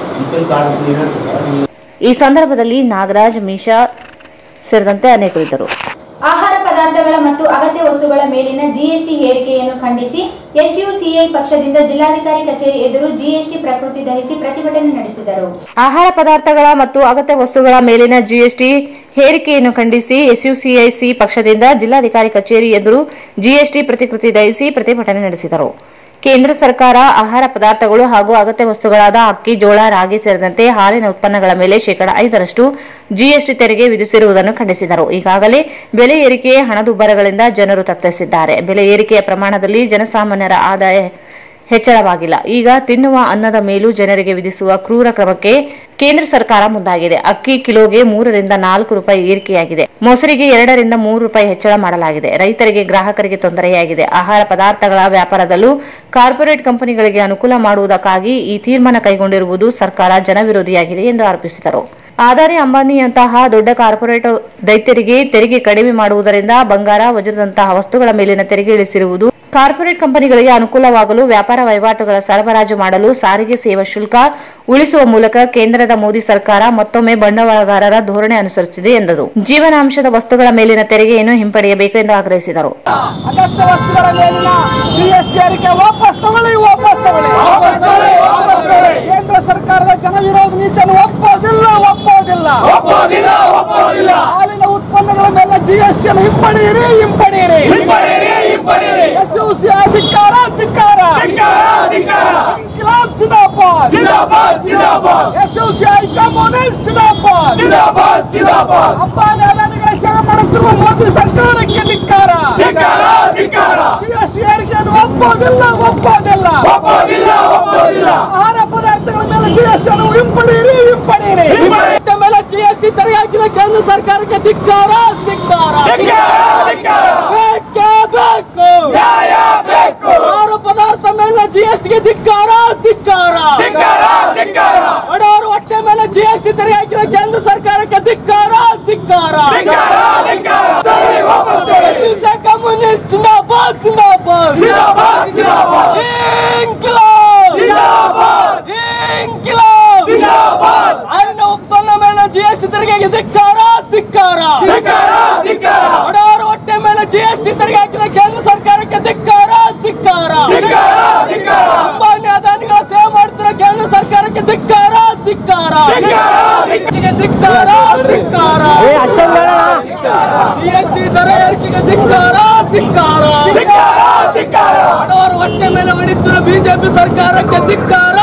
ಈ ಸಂದರ್ಭದಲ್ಲಿ ನಾಗರಾಜ್ ಮೀಶಾ ಸೇರಿದಂತೆ ಅನೇಕರು ಇದ್ದರು ಆಹಾರ ಪದಾರ್ಥಗಳ ಮತ್ತು ಅಗತ್ಯ ವಸ್ತುಗಳ ಮೇಲಿನ ಜಿಎಸ್ಟಿ ಏರಿಕೆಯನ್ನು ಖಂಡಿಸಿ ಎಸ್ಯುಸಿಐ ಪಕ್ಷದಿಂದ ಜಿಲ್ಲಾಧಿಕಾರಿ ಕಚೇರಿ ಎದುರು ಜಿಎಸ್ಟಿ ಪ್ರಕೃತಿ ದಹಿಸಿ ಪ್ರತಿಭಟನೆ ನಡೆಸಿದರು ಆಹಾರ ಪದಾರ್ಥಗಳ ಮತ್ತು ಅಗತ್ಯ ವಸ್ತುಗಳ ಮೇಲಿನ ಜಿಎಸ್ಟಿ ಹೇರಿಕೆಯನ್ನು ಖಂಡಿಸಿ ಎಸ್ಯುಸಿಐಸಿ ಪಕ್ಷದಿಂದ ಜಿಲ್ಲಾಧಿಕಾರಿ ಕಚೇರಿ ಎದುರು ಜಿಎಸ್ಟಿ ಪ್ರತಿಕೃತಿ ದಯಿಸಿ ಪ್ರತಿಭಟನೆ ನಡೆಸಿದರು ಕೇಂದ್ರ ಸರ್ಕಾರ ಆಹಾರ ಪದಾರ್ಥಗಳು ಹಾಗೂ ಅಗತ್ಯ ವಸ್ತುಗಳಾದ ಅಕ್ಕಿ ಜೋಳ ರಾಗಿ ಸೇರಿದಂತೆ ಹಾಲಿನ ಉತ್ಪನ್ನಗಳ ಮೇಲೆ ಶೇಕಡಾ ಐದರಷ್ಟು ಜಿಎಸ್ಟಿ ತೆರಿಗೆ ವಿಧಿಸಿರುವುದನ್ನು ಖಂಡಿಸಿದರು ಈಗಾಗಲೇ ಬೆಲೆ ಏರಿಕೆ ಹಣದುಬ್ಬರಗಳಿಂದ ಜನರು ತತ್ತರಿಸಿದ್ದಾರೆ ಬೆಲೆ ಏರಿಕೆಯ ಪ್ರಮಾಣದಲ್ಲಿ ಜನಸಾಮಾನ್ಯರ ಆದಾಯ ಹೆಚ್ಚಳವಾಗಿಲ್ಲ ಈಗ ತಿನ್ನುವ ಅನ್ನದ ಮೇಲೂ ಜನರಿಗೆ ವಿಧಿಸುವ ಕ್ರೂರ ಕ್ರಮಕ್ಕೆ ಕೇಂದ್ರ ಸರ್ಕಾರ ಮುಂದಾಗಿದೆ ಅಕ್ಕಿ ಕಿಲೋಗೆ ಮೂರರಿಂದ ನಾಲ್ಕು ರೂಪಾಯಿ ಏರಿಕೆಯಾಗಿದೆ ಮೊಸರಿಗೆ ಎರಡರಿಂದ ಮೂರು ರೂಪಾಯಿ ಹೆಚ್ಚಳ ಮಾಡಲಾಗಿದೆ ರೈತರಿಗೆ ಗ್ರಾಹಕರಿಗೆ ತೊಂದರೆಯಾಗಿದೆ ಆಹಾರ ಪದಾರ್ಥಗಳ ವ್ಯಾಪಾರದಲ್ಲೂ ಕಾರ್ಪೊರೇಟ್ ಕಂಪನಿಗಳಿಗೆ ಅನುಕೂಲ ಮಾಡುವುದಕ್ಕಾಗಿ ಈ ತೀರ್ಮಾನ ಕೈಗೊಂಡಿರುವುದು ಸರ್ಕಾರ ಜನವಿರೋಧಿಯಾಗಿದೆ ಎಂದು ಆರೋಪಿಸಿದರು ಆದಾನಿ ಅಂಬಾನಿಯಂತಹ ದೊಡ್ಡ ಕಾರ್ಪೊರೇಟ್ ದೈತ್ಯರಿಗೆ ತೆರಿಗೆ ಕಡಿಮೆ ಮಾಡುವುದರಿಂದ ಬಂಗಾರ ವಜ್ರದಂತಹ ವಸ್ತುಗಳ ಮೇಲಿನ ತೆರಿಗೆ ಇಳಿಸಿರುವುದು ಕಾರ್ಪೊರೇಟ್ ಕಂಪನಿಗಳಿಗೆ ಅನುಕೂಲವಾಗಲು ವ್ಯಾಪಾರ ವಹಿವಾಟುಗಳ ಸರಬರಾಜು ಮಾಡಲು ಸಾರಿಗೆ ಸೇವಾ ಶುಲ್ಕ ಉಳಿಸುವ ಮೂಲಕ ಕೇಂದ್ರದ ಮೋದಿ ಸರ್ಕಾರ ಮತ್ತೊಮ್ಮೆ ಬಂಡವಾಳಗಾರರ ಧೋರಣೆ ಅನುಸರಿಸಿದೆ ಎಂದರು ಜೀವನಾಂಶದ ವಸ್ತುಗಳ ಮೇಲಿನ ತೆರಿಗೆಯನ್ನು ಹಿಂಪಡೆಯಬೇಕು ಎಂದು ಆಗ್ರಹಿಸಿದರು ಅಗತ್ಯ ವಸ್ತುಗಳ ಮೇಲಿನ ಜಿಎಸ್ಟಿ ಏರಿಕೆ ವಾಪಸ್ ತಗೊಳ್ಳಿ ವಾಪಸ್ ತಗೊಳ್ಳಿ ಕೇಂದ್ರ ಸರ್ಕಾರದ ಜನ ವಿರೋಧ ನೀತಿಯನ್ನು ಒಪ್ಪೋದಿಲ್ಲ ಒಪ್ಪೋದಿಲ್ಲ ಒಪ್ಪೋದಿಲ್ಲ ಒಪ್ಪೋದಿಲ್ಲ ಹಾಲಿನ ಉತ್ಪನ್ನಗಳ ಮೇಲೆ ಜಿಎಸ್ಟಿ ಅನ್ನು ಹಿಂಪಡೆಯಿರಿ ಹಿಂಪಡೆಯಿರಿ ಎಸ್ ಯು ಸಿ ಅಧಿಕಾರ ಅಧಿಕಾರ ಎಸ್ಯುಸಿಐ ಕಮ್ಯುನಿಸ್ಟ್ ಜಿಂದಾಬಾದ್ ಜಿಂದಾಬಾದ್ ಜಿಂದಾಬಾದ್ ಅಂಬಾನಿ ಅದಾನಿಗಳ ಸೇವೆ ಮಾಡುತ್ತಿರುವ ಮೋದಿ ಸರ್ಕಾರಕ್ಕೆ ಧಿಕ್ಕಾರ ಧಿಕ್ಕಾರ ಧಿಕ್ಕಾರ ಜಿಎಸ್ಟಿ ಏರಿಕೆಯನ್ನು ಒಪ್ಪೋದಿಲ್ಲ ಒಪ್ಪೋದಿಲ್ಲ ಒಪ್ಪೋದಿಲ್ಲ ಒಪ್ಪೋದಿಲ್ಲ ಆಹಾರ ಪದಾರ್ಥಗಳ ಮೇಲೆ ಜಿಎಸ್ಟಿ ಅನ್ನು ಹಿಂಪಡೆಯಿರಿ ಹಿಂಪಡೆಯಿರಿ ಮೇಲೆ ಜಿಎಸ್ಟಿ ತೆರೆ ಹಾಕಿದ ಕೇಂದ್ರ ಸರ್ಕಾರಕ್ಕೆ ಧಿಕ್ಕಾರ ಧಿಕ್ಕಾರ ಬೇಕೇ ಬೇಕು ನ್ಯಾಯ ಬೇಕು ಆಹಾರ ಪದಾರ್ಥ ಮೇಲೆ ಜಿಎಸ್ಟಿಗೆ ಧಿಕ್ಕಾರ ಧಿಕ್ಕಾರ ಬಡವರ ಹೊಟ್ಟೆ ಮೇಲೆ ಜಿಎಸ್ಟಿ ತೆರೆ ಹಾಕಿದ ಕೇಂದ್ರ ಸರ್ಕಾರಕ್ಕೆ ಧಿಕ್ಕಾರ ಧಿಕ್ಕಾರ ಶಿವಸೇನೆ ಕಮ್ಯುನಿಸ್ಟ್ ಜಿಂದಾಬಾದ್ ಜಿಂದಾಬಾದ್ ಇನ್ಕಿಲಾಬ್ ಇನ್ಕಿಲಾಬ್ ಹಾಲಿನ ಉತ್ಪನ್ನ ಮೇಲೆ ಜಿಎಸ್ಟಿ ತೆರಿಗೆಗೆ ಧಿಕ್ಕಾರ ಧಿಕ್ಕಾರ ಬಡವರ ಹೊಟ್ಟೆ ಮೇಲೆ ಜಿಎಸ್ಟಿ ತೆರಿಗೆ ಹಾಕಿದ ಕೇಂದ್ರ ಸರ್ಕಾರಕ್ಕೆ ಧಿಕ್ಕಾರ ಧಿಕ್ಕಾರ ಅಂಬಾನಿ ಅದಾನಿಗಳ ಸೇವೆ ಮಾಡ್ತಿರೋ ಕೇಂದ್ರ ಸರ್ಕಾರಕ್ಕೆ ಧಿಕ್ಕಾರ ಧಿಕ್ಕಾರ ಧಿಕ್ಕಾರ ಧಿಕ್ಕಾರ ಜಿಎಸ್ಟಿ ದರ ಏರಿಕೆಗೆ ಧಿಕ್ಕಾರ ಧಿಕ್ಕಾರ ಬಡವರ ಹೊಟ್ಟೆ ಮೇಲೆ ಹೊಡಿತಿರೋ ಬಿಜೆಪಿ ಸರ್ಕಾರಕ್ಕೆ ಧಿಕ್ಕಾರ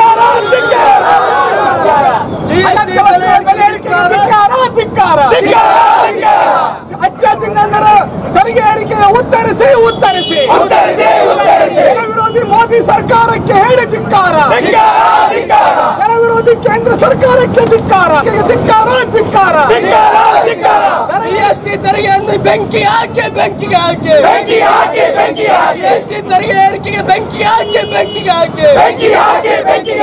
ಜಿಎಸ್ಟಿ ಬೆಲೆ ಏರಿಕೆಗೆ ಧಿಕ್ಕಾರ ಅಚ್ಚತ್ತಿನ ತೆರಿಗೆ ಏರಿಕೆಗೆ ಉತ್ತರಿಸಿ ಉತ್ತರಿಸಿ ಜನ ವಿರೋಧಿ ಮೋದಿ ಸರ್ಕಾರಕ್ಕೆ ಹೇಳಿ ಧಿಕ್ಕಾರ ಜನ ವಿರೋಧಿ ಕೇಂದ್ರ ಸರ್ಕಾರಕ್ಕೆ ಧಿಕ್ಕಾರ ಧಿಕ್ಕಾರ ಧಿಕ್ಕಾರ ಜಿಎಸ್ಟಿ ತೆರಿಗೆಯನ್ನು ಬೆಂಕಿ ಹಾಕಿ ಬೆಂಕಿಗೆ ಹಾಕಿ ಜಿಎಸ್ಟಿ ತೆರಿಗೆ ಏರಿಕೆಗೆ ಬೆಂಕಿ ಹಾಕಿ ಬೆಂಕಿಗೆ ಹಾಕಿ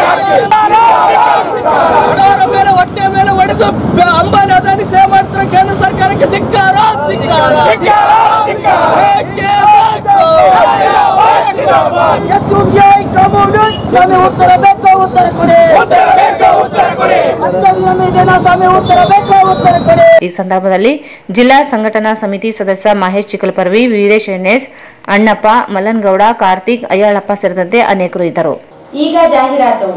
ಬಡವರ ಮೇಲೆ ಹೊಟ್ಟೆ ಮೇಲೆ ಹೊಡೆದು ಬ- ಅಂಬಾನಿ ಅದಾನಿ ಸೇವೆ ಮಾಡ್ತಿರೋ ಕೇಂದ್ರ ಸರ್ಕಾರಕ್ಕೆ ಧಿಕ್ಕಾರ ಧಿಕ್ಕಾರ ಬೇಕೇ ಬೇಕು. SUCI ಕಮ್ಯುನಿಸ್ಟ್ ಸ್ವಾಮಿ ಉತ್ತರ ಬೇಕು ಉತ್ತರ ಕೊಡಿ ಅಚ್ಚರಿಯನ್ನು ಇದೇನಾ ಸ್ವಾಮಿ ಉತ್ತರ ಬೇಕು ಉತ್ತರ ಕೊಡಿ ಈ ಸಂದರ್ಭದಲ್ಲಿ ಜಿಲ್ಲಾ ಸಂಘಟನಾ ಸಮಿತಿ ಸದಸ್ಯ ಮಹೇಶ್ ಚಿಕ್ಕಲಪರ್ವಿ ವೀರೇಶ್ ಎನ್ಎಸ್ ಅಣ್ಣಪ್ಪ ಮಲ್ಲನ್ಗೌಡ ಕಾರ್ತಿಕ್ ಅಯ್ಯಾಳಪ್ಪ ಸೇರಿದಂತೆ ಅನೇಕರು ಇದ್ದರು ಈಗ ಜಾಹೀರಾತು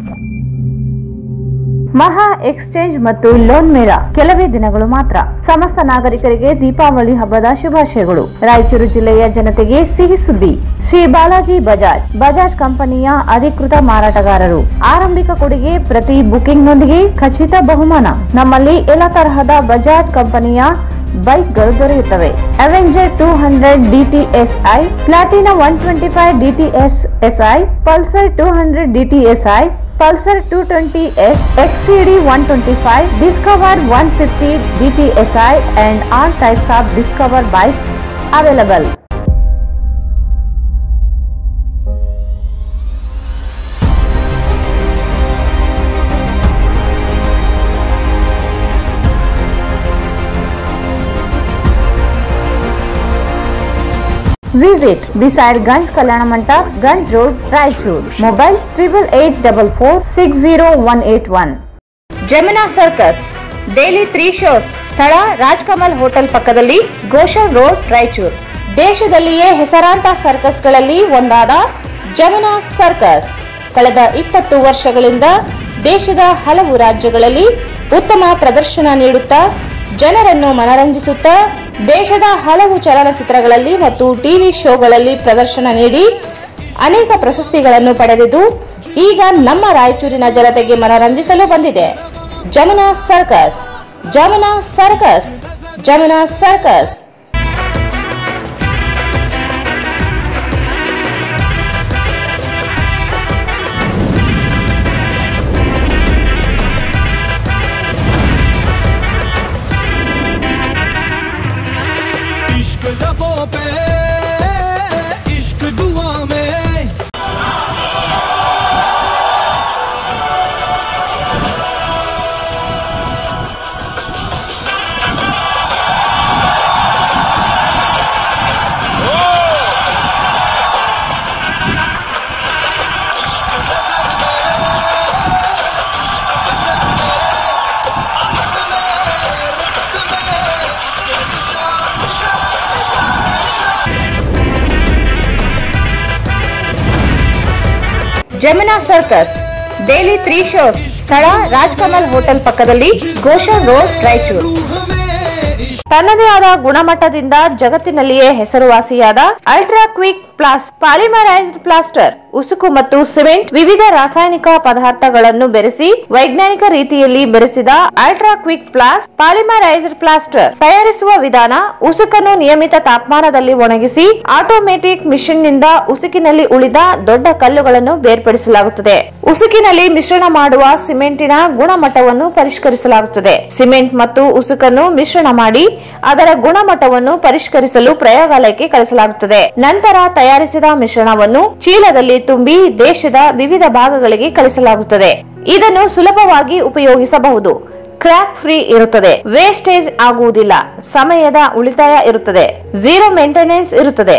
ಮಹಾ ಎಕ್ಸ್ಚೇಂಜ್ ಮತ್ತು ಲೋನ್ ಮೇಳ ಕೆಲವೇ ದಿನಗಳು ಮಾತ್ರ ಸಮಸ್ತ ನಾಗರಿಕರಿಗೆ ದೀಪಾವಳಿ ಹಬ್ಬದ ಶುಭಾಶಯಗಳು ರಾಯಚೂರು ಜಿಲ್ಲೆಯ ಜನತೆಗೆ ಸಿಹಿ ಸುದ್ದಿ ಶ್ರೀ ಬಾಲಾಜಿ ಬಜಾಜ್ ಬಜಾಜ್ ಕಂಪನಿಯ ಅಧಿಕೃತ ಮಾರಾಟಗಾರರು ಆರಂಭಿಕ ಕೊಡುಗೆ ಪ್ರತಿ ಬುಕಿಂಗ್ನೊಂದಿಗೆ ಖಚಿತ ಬಹುಮಾನ ನಮ್ಮಲ್ಲಿ ಎಲ್ಲ ತರಹದ ಬಜಾಜ್ ಕಂಪನಿಯ ಬೈಕ್ಗಳು ದೊರೆಯುತ್ತವೆ Avenger two hundred DTSI Platina one twenty five DTS SI Pulsar two hundred DTSI Pulsar two twenty S XCD one twenty five Discover one fifty DTSI and all types of Discover bikes available Visit beside Ganj Kalyana Mandap, Ganj Road, Raichur. Mobile triple eight double four six zero one eight one. Jamuna circus daily three shows ಸ್ಥಳ Rajkamal hotel ಪಕ್ಕದಲ್ಲಿ ಗೋಶರ್ road Raichur ದೇಶದಲ್ಲಿಯೇ ಹೆಸರಾಂತ ಸರ್ಕಸ್ಗಳಲ್ಲಿ ಒಂದಾದ Jamuna circus ಕಳೆದ ಇಪ್ಪತ್ತು ವರ್ಷಗಳಿಂದ ದೇಶದ ಹಲವು ರಾಜ್ಯಗಳಲ್ಲಿ ಉತ್ತಮ ಪ್ರದರ್ಶನ ನೀಡುತ್ತಾ ಜನರನ್ನು ಮನರಂಜಿಸುತ್ತಾ ದೇಶದ ಹಲವು ಚಲನಚಿತ್ರಗಳಲ್ಲಿ ಮತ್ತು ಟಿವಿ ಶೋಗಳಲ್ಲಿ ಪ್ರದರ್ಶನ ನೀಡಿ ಅನೇಕ ಪ್ರಶಸ್ತಿಗಳನ್ನು ಪಡೆದಿದ್ದು ಈಗ ನಮ್ಮ ರಾಯಚೂರಿನ ಜನತೆಗೆ ಮನರಂಜಿಸಲು ಬಂದಿದೆ Jamuna circus Jamuna circus Jamuna circus इश्क लबों पे इश्क दुआ में Jamuna circus daily three shows ಸ್ಥಳ ರಾಜ್ಕಮಲ್ ಹೋಟೆಲ್ ಪಕ್ಕದಲ್ಲಿ ಗೋಶರ್ ರೋಡ್ ರಾಯಚೂರು ತನ್ನದೇ ಆದ ಗುಣಮಟ್ಟದಿಂದ ಜಗತ್ತಿನಲ್ಲಿಯೇ ಹೆಸರುವಾಸಿಯಾದ ultra quick plus polymerised plaster ಉಸುಕು ಮತ್ತು ಸಿಮೆಂಟ್ ವಿವಿಧ ರಾಸಾಯನಿಕ ಪದಾರ್ಥಗಳನ್ನು ಬೆರೆಸಿ ವೈಜ್ಞಾನಿಕ ರೀತಿಯಲ್ಲಿ ಬೆರೆಸಿದ ultra quick plus polymerised plaster ತಯಾರಿಸುವ ವಿಧಾನ ಉಸುಕನ್ನು ನಿಯಮಿತ ತಾಪಮಾನದಲ್ಲಿ ಒಣಗಿಸಿ ಆಟೋಮೆಟಿಕ್ ಮಿಷಿನ್ ನಿಂದ ಉಸುಕಿನಲ್ಲಿ ಉಳಿದ ದೊಡ್ಡ ಕಲ್ಲುಗಳನ್ನು ಬೇರ್ಪಡಿಸಲಾಗುತ್ತದೆ ಉಸುಕಿನಲ್ಲಿ ಮಿಶ್ರಣ ಮಾಡುವ ಸಿಮೆಂಟಿನ ಗುಣಮಟ್ಟವನ್ನು ಪರಿಷ್ಕರಿಸಲಾಗುತ್ತದೆ ಸಿಮೆಂಟ್ ಮತ್ತು ಉಸುಕನ್ನು ಮಿಶ್ರಣ ಮಾಡಿ ಅದರ ಗುಣಮಟ್ಟವನ್ನು ಪರಿಷ್ಕರಿಸಲು ಪ್ರಯೋಗಾಲಯಕ್ಕೆ ಕಳಿಸಲಾಗುತ್ತದೆ ನಂತರ ತಯಾರಿಸಿದ ಮಿಶ್ರಣವನ್ನು ಚೀಲದಲ್ಲಿ ತುಂಬಿ ದೇಶದ ವಿವಿಧ ಭಾಗಗಳಿಗೆ ಕಳಿಸಲಾಗುತ್ತದೆ ಇದನ್ನು ಸುಲಭವಾಗಿ ಉಪಯೋಗಿಸಬಹುದು ಕ್ರ್ಯಾಕ್ ಫ್ರೀ ಇರುತ್ತದೆ ವೇಸ್ಟೇಜ್ ಆಗುವುದಿಲ್ಲ ಸಮಯದ ಉಳಿತಾಯ ಇರುತ್ತದೆ ಝೀರೋ ಮೇಂಟೆನೆನ್ಸ್ ಇರುತ್ತದೆ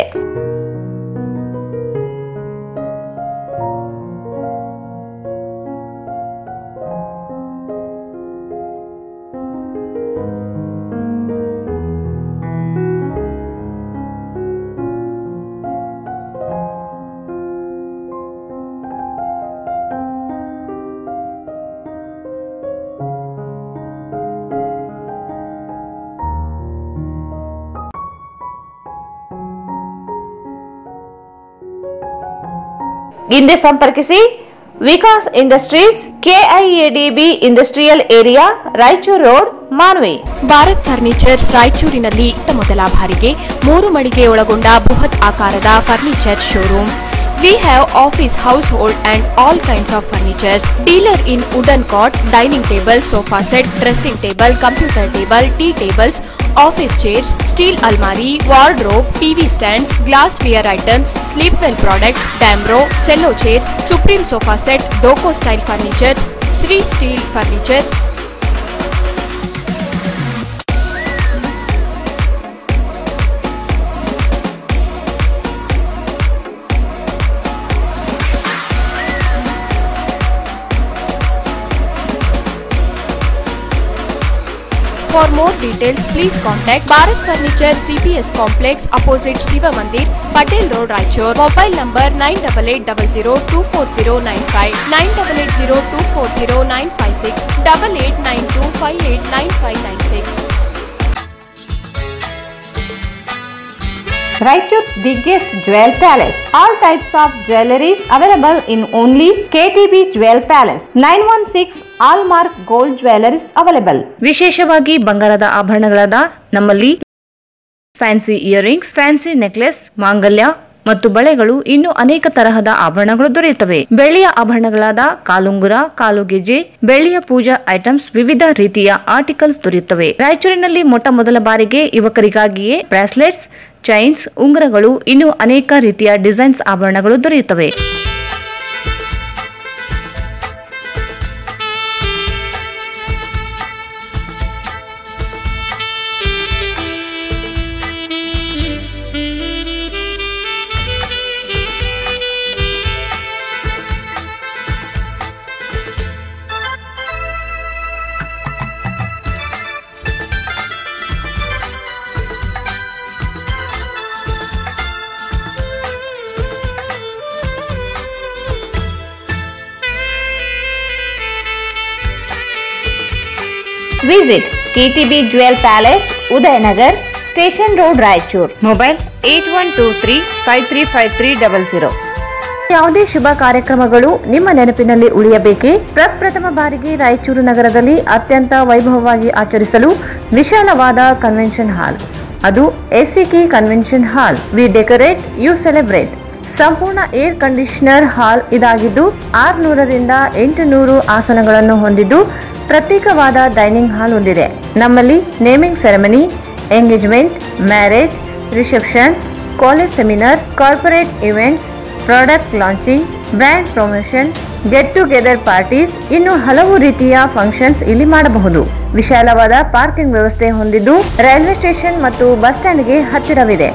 ಹಿಂದೆ ಸಂಪರ್ಕಿಸಿ Vikas industries KIADB industrial area Raichur road Manvi Bharat furnitures ರಾಯಚೂರಿನಲ್ಲಿ ಇತ್ತ ಮೊದಲ ಬಾರಿಗೆ ಮೂರು ಮಳಿಗೆ ಒಳಗೊಂಡ ಬೃಹತ್ ಆಕಾರದ furniture showroom we have office household and all kinds of furnitures dealer in wooden cot dining table sofa set dressing table computer table tea tables office chairs steel ಅಲ್ಮಾರಿ wardrobe TV stands glassware items Sleepwell products Damro Cello chairs Supreme sofa set deco style furnitures Shri steel furnitures For more details, please contact Bharat Furniture CPS Complex opposite Shiva Mandir, Patel Road, Raichur. Mobile number 9880240959, 9880240956, 8892589596. Raichur's biggest jewel palace. All types of jewelries available in only KTB Jewel Palace. 916 Allmark Gold Jewelries available. ವಿಶೇಷವಾಗಿ ಬಂಗಾರದ ಆಭರಣಗಳಾದ ನಮ್ಮಲ್ಲಿ fancy earrings fancy necklace ಮಾಂಗಲ್ಯ ಮತ್ತು ಬಳೆಗಳು ಇನ್ನು ಅನೇಕ ತರಹದ ಆಭರಣಗಳು ದೊರೆಯುತ್ತವೆ ಬೆಳ್ಳಿಯ ಆಭರಣಗಳಾದ ಕಾಲುಂಗುರ ಕಾಲುಗೆಜೆ ಬೆಳ್ಳಿಯ ಪೂಜಾ ಐಟಮ್ಸ್ ವಿವಿಧ ರೀತಿಯ ಆರ್ಟಿಕಲ್ಸ್ ದೊರೆಯುತ್ತವೆ ರಾಯಚೂರಿನಲ್ಲಿ ಮೊಟ್ಟ ಮೊದಲ ಬಾರಿಗೆ ಯುವಕರಿಗಾಗಿಯೇ ಬ್ರಾಸ್ಲೆಟ್ಸ್ ಚೈನ್ಸ್ ಉಂಗುರಗಳು ಇನ್ನು ಅನೇಕ ರೀತಿಯ ಡಿಸೈನ್ಸ್ ಆಭರಣಗಳು ದೊರೆಯುತ್ತವೆ visit KTB jewel palace Udaynagar station road Raichur mobile eight one two three five three five three double zero ಯಾವುದೇ ಶುಭ ಕಾರ್ಯಕ್ರಮಗಳು ನಿಮ್ಮ ನೆನಪಿನಲ್ಲಿ ಉಳಿಯಬೇಕೇ ಪ್ರಪ್ರಥಮ ಬಾರಿಗೆ ರಾಯಚೂರು ನಗರದಲ್ಲಿ ಅತ್ಯಂತ ವೈಭವವಾಗಿ ಆಚರಿಸಲು ವಿಶಾಲವಾದ ಕನ್ವೆನ್ಷನ್ ಹಾಲ್ ಅದು ACK convention hall we decorate you celebrate ಸಂಪೂರ್ಣ ಏರ್ ಕಂಡೀಷನರ್ ಹಾಲ್ ಇದಾಗಿದ್ದು ಆರುನೂರರಿಂದ ಎಂಟುನೂರು ಆಸನಗಳನ್ನು ಹೊಂದಿದ್ದು ಪ್ರತ್ಯೇಕವಾದ ಡೈನಿಂಗ್ ಹಾಲ್ ಹೊಂದಿದೆ ನಮ್ಮಲ್ಲಿ naming ceremony engagement marriage reception college seminars corporate events product launching brand promotion get together parties ಇನ್ನು ಹಲವು ರೀತಿಯ ಫಂಕ್ಷನ್ಸ್ ಇಲ್ಲಿ ಮಾಡಬಹುದು ವಿಶಾಲವಾದ ಪಾರ್ಕಿಂಗ್ ವ್ಯವಸ್ಥೆ ಹೊಂದಿದ್ದು ರೈಲ್ವೆ ಸ್ಟೇಷನ್ ಮತ್ತು ಬಸ್ ಸ್ಟ್ಯಾಂಡ್ಗೆ ಹತ್ತಿರವಿದೆ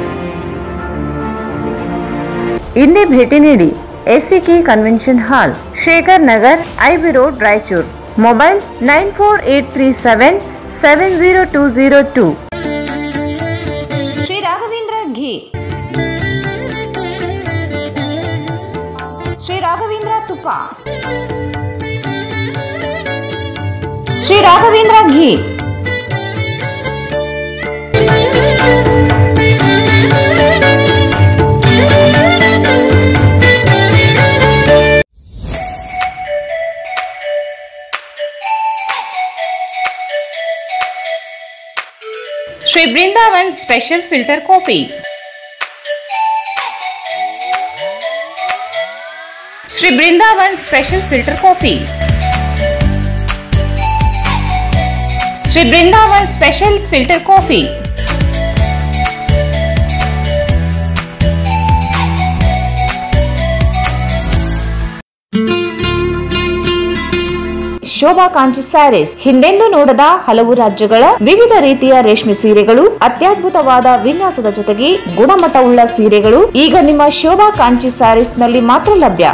ಇಂದೇ ಭೇಟಿ ನೀಡಿ SCK convention hall Shekhar Nagar IB road Raichur mobile nine four eight three seven seven zero two zero two Shri Raghavendra ghee Shri Raghavendra ತುಪ್ಪ Shri Raghavendra ghee Shri Brindavan special filter coffee Shri Brindavan special filter coffee Shri Brindavan special filter coffee Shobha Kanchi sarees ಹಿಂದೆಂದೂ ನೋಡದ ಹಲವು ರಾಜ್ಯಗಳ ವಿವಿಧ ರೀತಿಯ ರೇಷ್ಮೆ ಸೀರೆಗಳು ಅತ್ಯದ್ಭುತವಾದ ವಿನ್ಯಾಸದ ಜೊತೆಗೆ ಗುಣಮಟ್ಟವುಳ್ಳ ಸೀರೆಗಳು ಈಗ ನಿಮ್ಮ ಶೋಭಾ ಕಾಂಚಿ ಸ್ಯಾರೀಸ್ ನಲ್ಲಿ ಮಾತ್ರ ಲಭ್ಯ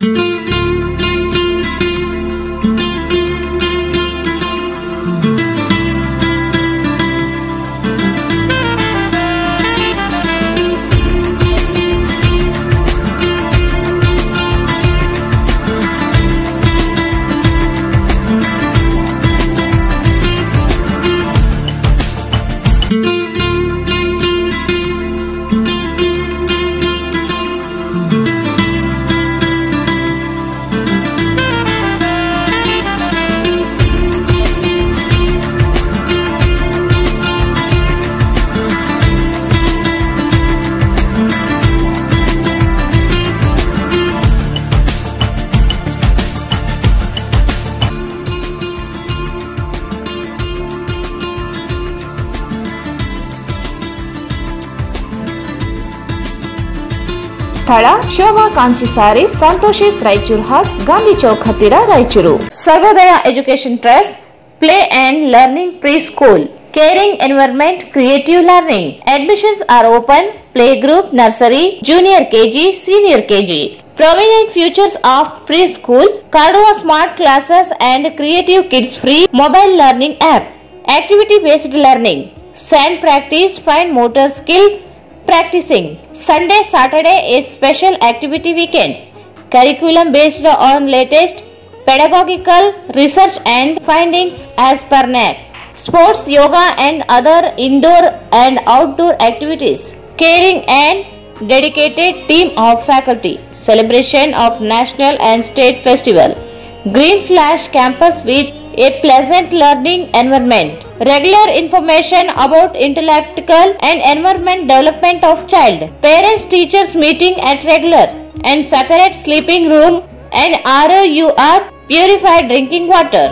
ಸ್ಥಳ ಶೋಭಾ ಕಾಂಚಿ ಸಾರಿ ಸಂತೋಷಿಸ್ ರಾಯಚೂರು ಹಬ್ ಗಾಂಧಿ ಚೌಕ್ ಹತ್ತಿರ Raichur Sarvodaya education trust play and learning preschool caring environment creative learning admissions are open play group nursery junior KG senior KG Prominent features of preschool, Cardova Smart Classes and Creative Kids Free mobile learning app, activity based learning, sand practice, fine motor skill practicing. Sunday, Saturday is special activity weekend. Curriculum based on latest pedagogical research and findings as per NAP. Sports, yoga and other indoor and outdoor activities. Caring and dedicated team of faculty. Celebration of national and state festival. Green Flash campus with a pleasant learning environment. Regular information about intellectual and environment development of child. Parents teachers meeting at regular and separate sleeping room and ROUR purified drinking water.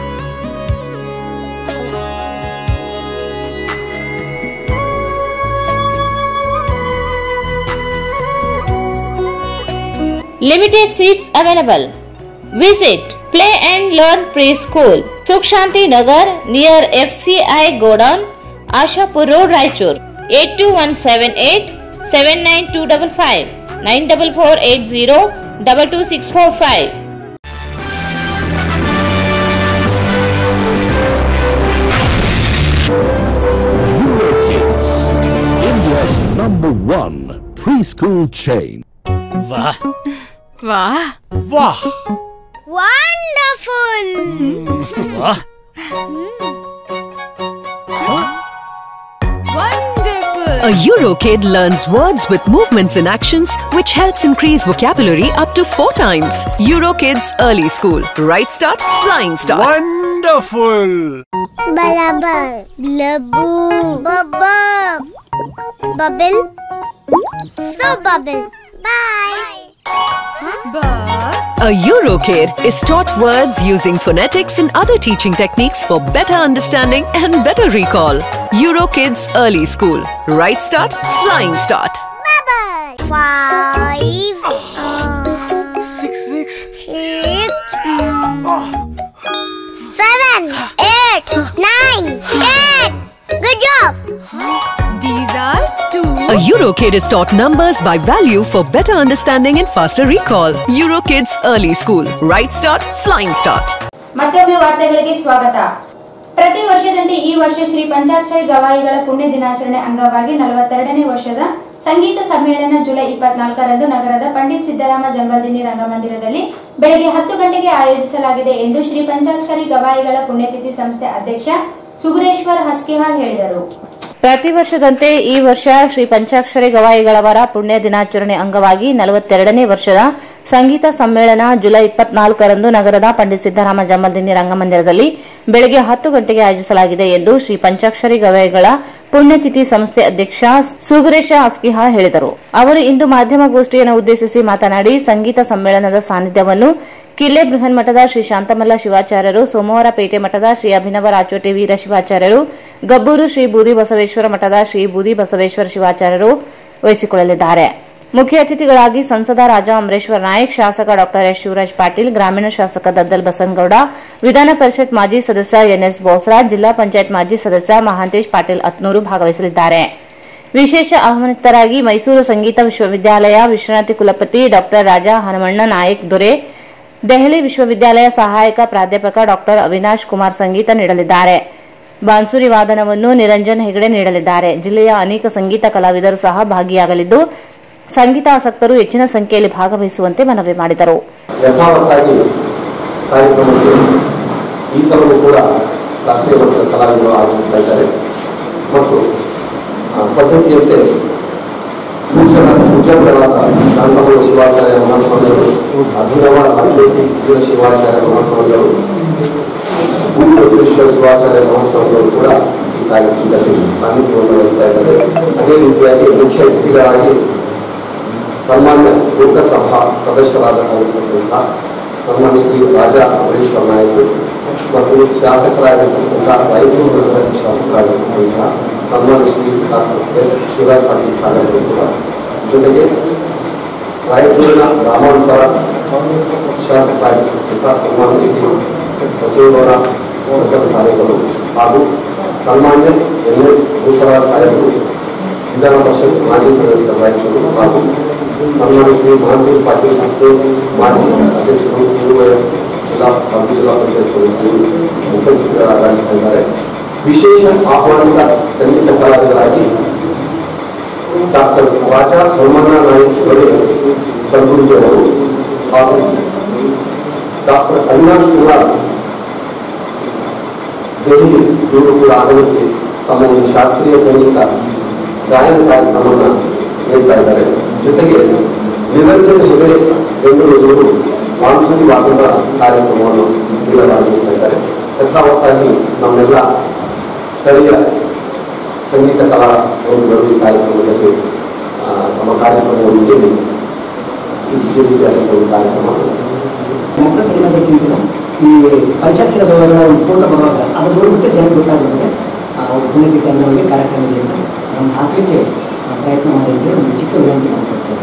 Limited seats available. Visit Play and Learn Preschool, Sukshanti Nagar near FCI Godown, Ashapur Road, Raichur. 82178 79255 94480 22645. Eurokids, India's number one preschool chain. वाह ವಾಹ್ वाह Wonderful! वाह A Eurokid learns words with movements and actions, which helps increase vocabulary up to four times. Eurokids Early School. Right start, flying start. Wonderful Bubble. Blubble. Bubble. Bubble. So bubble. Bye. A Eurokid is taught words using phonetics and other teaching techniques for better understanding and better recall. Eurokids Early School. Right start, flying start. Bubble. Five. uh, six six six. Seven. Eight. Nine. Ten. Good job. These are two A Euro EuroKid is taught numbers by value for better understanding and faster recall. EuroKids Early School. Right start, flying start. ಮತ್ತೊಮ್ಮೆ ವಾರ್ತೆಗಳಿಗೆ ಸ್ವಾಗತ ಪ್ರತಿ ವರ್ಷದಂತೆ ಈ ವರ್ಷ ಶ್ರೀ ಪಂಚಾಕ್ಷರಿ ಗವಾಯಿಗಳ ಪುಣ್ಯ ದಿನಾಚರಣೆ ಅಂಗವಾಗಿ ನಲವತ್ತೆರಡನೇ ವರ್ಷದ ಸಂಗೀತ ಸಮ್ಮೇಳನ ಜುಲೈ ಇಪ್ಪತ್ನಾಲ್ಕರಂದು ನಗರದ ಪಂಡಿತ್ ಸಿದ್ದರಾಮ ಜಂಬಲ್ದಿನಿ ರಂಗಮಂದಿರದಲ್ಲಿ ಬೆಳಗ್ಗೆ ಹತ್ತು ಗಂಟೆಗೆ ಆಯೋಜಿಸಲಾಗಿದೆ ಎಂದು ಶ್ರೀ ಪಂಚಾಕ್ಷರಿ ಗವಾಯಿಗಳ ಪುಣ್ಯತಿಥಿ ಸಂಸ್ಥೆ ಅಧ್ಯಕ್ಷ ಸುಗುರೇಶ್ವರ್ ಹಸ್ಕಿಹಾಳ್ ಹೇಳಿದರು ಪ್ರತಿ ವರ್ಷದಂತೆ ಈ ವರ್ಷ ಶ್ರೀ ಪಂಚಾಕ್ಷರಿ ಗವಾಯಿಗಳವರ ಪುಣ್ಯ ದಿನಾಚರಣೆ ಅಂಗವಾಗಿ ನಲವತ್ತೆರಡನೇ ವರ್ಷದ ಸಂಗೀತ ಸಮ್ಮೇಳನ ಜುಲೈ ಇಪ್ಪತ್ನಾಲ್ಕರಂದು ನಗರದ ಪಂಡಿತ್ ಸಿದ್ದರಾಮ ಜಮಲ್ದಿನಿ ರಂಗಮಂದಿರದಲ್ಲಿ ಬೆಳಗ್ಗೆ ಹತ್ತು ಗಂಟೆಗೆ ಆಯೋಜಿಸಲಾಗಿದೆ ಎಂದು ಶ್ರೀ ಪಂಚಾಕ್ಷರಿ ಗವಾಯಿಗಳ ಪುಣ್ಯತಿಥಿ ಸಂಸ್ಥೆ ಅಧ್ಯಕ್ಷ ಸುಗುರೇಶ ಅಸ್ಕಿಹಾ ಹೇಳಿದರು ಅವರು ಇಂದು ಮಾಧ್ಯಮಗೋಷ್ಠಿಯನ್ನು ಉದ್ದೇಶಿಸಿ ಮಾತನಾಡಿ ಸಂಗೀತ ಸಮ್ಮೇಳನದ ಸಾನ್ನಿಧ್ಯವನ್ನು ಕಿಲ್ಲೆ ಬೃಹನ್ಮಠದ ಶ್ರೀ ಶಾಂತಮಲ್ಲ ಶಿವಾಚಾರ್ಯರು ಸೋಮವಾರಪೇಟೆ ಮಠದ ಶ್ರೀ ಅಭಿನವ ರಾಚೋಟಿ ವೀರ ಶಿವಾಚಾರ್ಯರು ಗಬ್ಬೂರು ಶ್ರೀ ಬೂದಿ ಬಸವೇಶ್ವರ ಮಠದ ಶ್ರೀ ಬೂದಿ ಬಸವೇಶ್ವರ ಶಿವಾಚಾರ್ಯರು ವಹಿಸಿಕೊಳ್ಳಲಿದ್ದಾರೆ ಮುಖ್ಯ ಅತಿಥಿಗಳಾಗಿ ಸಂಸದ ರಾಜಾ ಅಮರೇಶ್ವರ ನಾಯಕ್ ಶಾಸಕ ಡಾಕ್ಟರ್ ಎಸ್ ಶಿವರಾಜ್ ಪಾಟೀಲ್ ಗ್ರಾಮೀಣ ಶಾಸಕ ದದ್ದಲ್ ಬಸನಗೌಡ ವಿಧಾನ ಪರಿಷತ್ ಮಾಜಿ ಸದಸ್ಯ ಎನ್ಎಸ್ ಬೋಸರಾಜ್ ಜಿಲ್ಲಾ ಪಂಚಾಯತ್ ಮಾಜಿ ಸದಸ್ಯ ಮಹಾಂತೇಶ್ ಪಾಟೀಲ್ ಅತ್ನೂರು ಭಾಗವಹಿಸಲಿದ್ದಾರೆ ವಿಶೇಷ ಆಹ್ವಾನಿತರಾಗಿ ಮೈಸೂರು ಸಂಗೀತ ವಿಶ್ವವಿದ್ಯಾಲಯ ವಿಶ್ರಾಂತಿ ಕುಲಪತಿ ಡಾಕ್ಟರ್ ರಾಜಾ ಹನುಮಣ್ಣ ನಾಯಕ್ ದೊರೆ ದೆಹಲಿ ವಿಶ್ವವಿದ್ಯಾಲಯ ಸಹಾಯಕ ಪ್ರಾಧ್ಯಾಪಕ ಡಾಕ್ಟರ್ ಅವಿನಾಶ್ ಕುಮಾರ್ ಸಂಗೀತ ನೀಡಲಿದ್ದಾರೆ ಬಾನ್ಸುರಿ ವಾದನವನ್ನು ನಿರಂಜನ್ ಹೆಗಡೆ ನೀಡಲಿದ್ದಾರೆ ಜಿಲ್ಲೆಯ ಅನೇಕ ಸಂಗೀತ ಕಲಾವಿದರು ಸಹ ಭಾಗಿಯಾಗಲಿದ್ದು ಸಂಗೀತಾಸಕ್ತರು ಹೆಚ್ಚಿನ ಸಂಖ್ಯೆಯಲ್ಲಿ ಭಾಗವಹಿಸುವಂತೆ ಮನವಿ ಮಾಡಿದರು ಯಥಾವತ್ತಾಗಿ ಕಾರ್ಯಕ್ರಮಕ್ಕೆ ಈ ಸಲವೂ ಕೂಡ ರಾಷ್ಟ್ರೀಯ ಮಟ್ಟದ ಕಲಾವಿದರು ಆಗಮಿಸ್ತಾ ಇದ್ದಾರೆ ಮತ್ತು ಆ, ಪದ್ಧತಿಯಂತೆ ಪೂಜ್ಯರ ಪೂಜ್ಯಗಳಾದ ಶಾಂತಮೂಲ ಶಿವಾಚಾರ್ಯ ಮಹಾಸ್ವಾಮಿಗಳು ಅಭಿನವ ರಾಜೋಟಿ ವೀರ ಶಿವಾಚಾರ್ಯ ಮಹಾಸ್ವಾಮಿಗಳು ಭೂಮಿ ಬಸವೇಶ್ವರ ಶಿವಾಚಾರ್ಯ ಮಹಾಸ್ವಾಮಿಗಳು ಕೂಡ ಈ ಕಾರ್ಯಕ್ರಮದಲ್ಲಿ ಸಾನ್ನಿಧ್ಯವನ್ನು ವಹಿಸ್ತಾ ಇದ್ದಾರೆ ಅದೇ ರೀತಿಯಾಗಿ ಮುಖ್ಯ ಅತಿಥಿಗಳಾಗಿ ಸನ್ಮಾನ್ಯ ಲೋಕಸಭಾ ಸದಸ್ಯರಾದಂತಹ ಸನ್ಮಾನ್ಯ ಶ್ರೀ ರಾಜಾ ಅಮರೇಶ್ವರ ನಾಯಕರು ಮತ್ತು ಶಾಸಕರಾಗಿರ್ತಕ್ಕಂಥ ರಾಯಚೂರು ನಗರ ಶಾಸಕರಾಗಿರ್ತಕ್ಕಂತಹ ಸನ್ಮಾನ್ಯ ಶ್ರೀ ಡಾಕ್ಟರ್ ಎಸ್ ಶಿವರಾಜ್ ಪಾಟೀಲ್ ಸಾಗರರು ಕೂಡ ಜೊತೆಗೆ ರಾಯಚೂರಿನ ಗ್ರಾಮಾಂತರ ಶಾಸಕರಾಗಿರ್ತಕ್ಕಂಥ ಸನ್ಮಾನ್ಯ ಶ್ರೀ ಬಸವೇಗೌಡ ಶಂಕರ ಸಾಹೇಬರು ಹಾಗೂ ಸನ್ಮಾನ್ಯ ಎನ್ ಎಸ್ ಭೂಷರಾಜ್ ಸಾಹೇಬರು ವಿಧಾನ ಪರಿಷತ್ ಮಾಜಿ ಸದಸ್ಯರು ರಾಯಚೂರು ಹಾಗೂ ಸನ್ಮಾನ್ಯ ಶ್ರೀ ಮಹಾಂತೇಶ್ ಪಾಟೀಲ್ ಮತ್ತು ಮಾಜಿ ಅಧ್ಯಕ್ಷರು ಯುಎಸ್ ಜಿಲ್ಲಾ ಹಾಗೂ ಜಿಲ್ಲಾ ಪಂಚಾಯತ್ ಸದಸ್ಯರು ಮುಖ್ಯಮಂತ್ರಿಗಳಾಗಿಸ್ತಾ ಇದ್ದಾರೆ ವಿಶೇಷ ಆಹ್ವಾನಿತ ಸಂಗೀತ ಕಲಾವಿದರಾಗಿ ಡಾಕ್ಟರ್ ರಾಜಾ ಹನುಮಣ್ಣ ನಾಯಕ್ ಅವರೇ ಕಲಬುರಗಿ ಅವರು ಹಾಗೂ ಡಾಕ್ಟರ್ ಅವಿನಾಶ್ ಕುಮಾರ್ ದೆಹಲಿ ಇವರು ಕೂಡ ಆಗಮಿಸಿ ತಮ್ಮ ಒಂದು ಶಾಸ್ತ್ರೀಯ ಸಂಗೀತ ಗಾಯನ ಕಾರ್ಯಕ್ರಮವನ್ನು ನೀಡ್ತಾ ಇದ್ದಾರೆ ಜೊತೆಗೆ ನಿರಂಜನ್ ಹೆಗಡೆ ಬೆಂಗಳೂರು ಮಾನ್ಸೂನ್ ವಾದದ ಕಾರ್ಯಕ್ರಮವನ್ನು ನೀಡಲು ಆಗಮಿಸ್ತಾ ಇದ್ದಾರೆ ಯಥಾವತ್ತಾಗಿ ನಮ್ಮೆಲ್ಲ ಸ್ಥಳೀಯ ಸಂಗೀತ ಕಲಾ ಬಂಧುಗಳು ಈ ಕಾರ್ಯಕ್ರಮದಲ್ಲಿ ಆ, ತಮ್ಮ ಕಾರ್ಯಕ್ರಮವನ್ನು ನೀಡಿ ಈ ರೀತಿಯಾದಂಥ ಒಂದು ಕಾರ್ಯಕ್ರಮ ಮಾತ್ರ ಕಡಿಮೆ ಚಿಂತನೆ ಈ ಪಂಚಾಕ್ಷರ ಭವನಗಳ ಒಂದು ಫೋಟೋ ಬರುವಾಗ ಅದು ನೋಡ್ಬಿಟ್ಟು ಜನಕ್ಕೆ ಗೊತ್ತಾಗುತ್ತೆ ಅವರು ಪುಣ್ಯತಿಥಿ ಅನ್ನೋರಿಗೆ ಕಾರ್ಯಕ್ರಮದಲ್ಲಿ ಅಂತ ನಾನು ಹಾಕಲಿಕ್ಕೆ ಆ, ಪ್ರಯತ್ನ ಮಾಡಿದ್ರೆ ಒಂದು ಚಿಕ್ಕ ವಿನಂತಿ ಮಾಡ್ಕೊಡ್ತಾ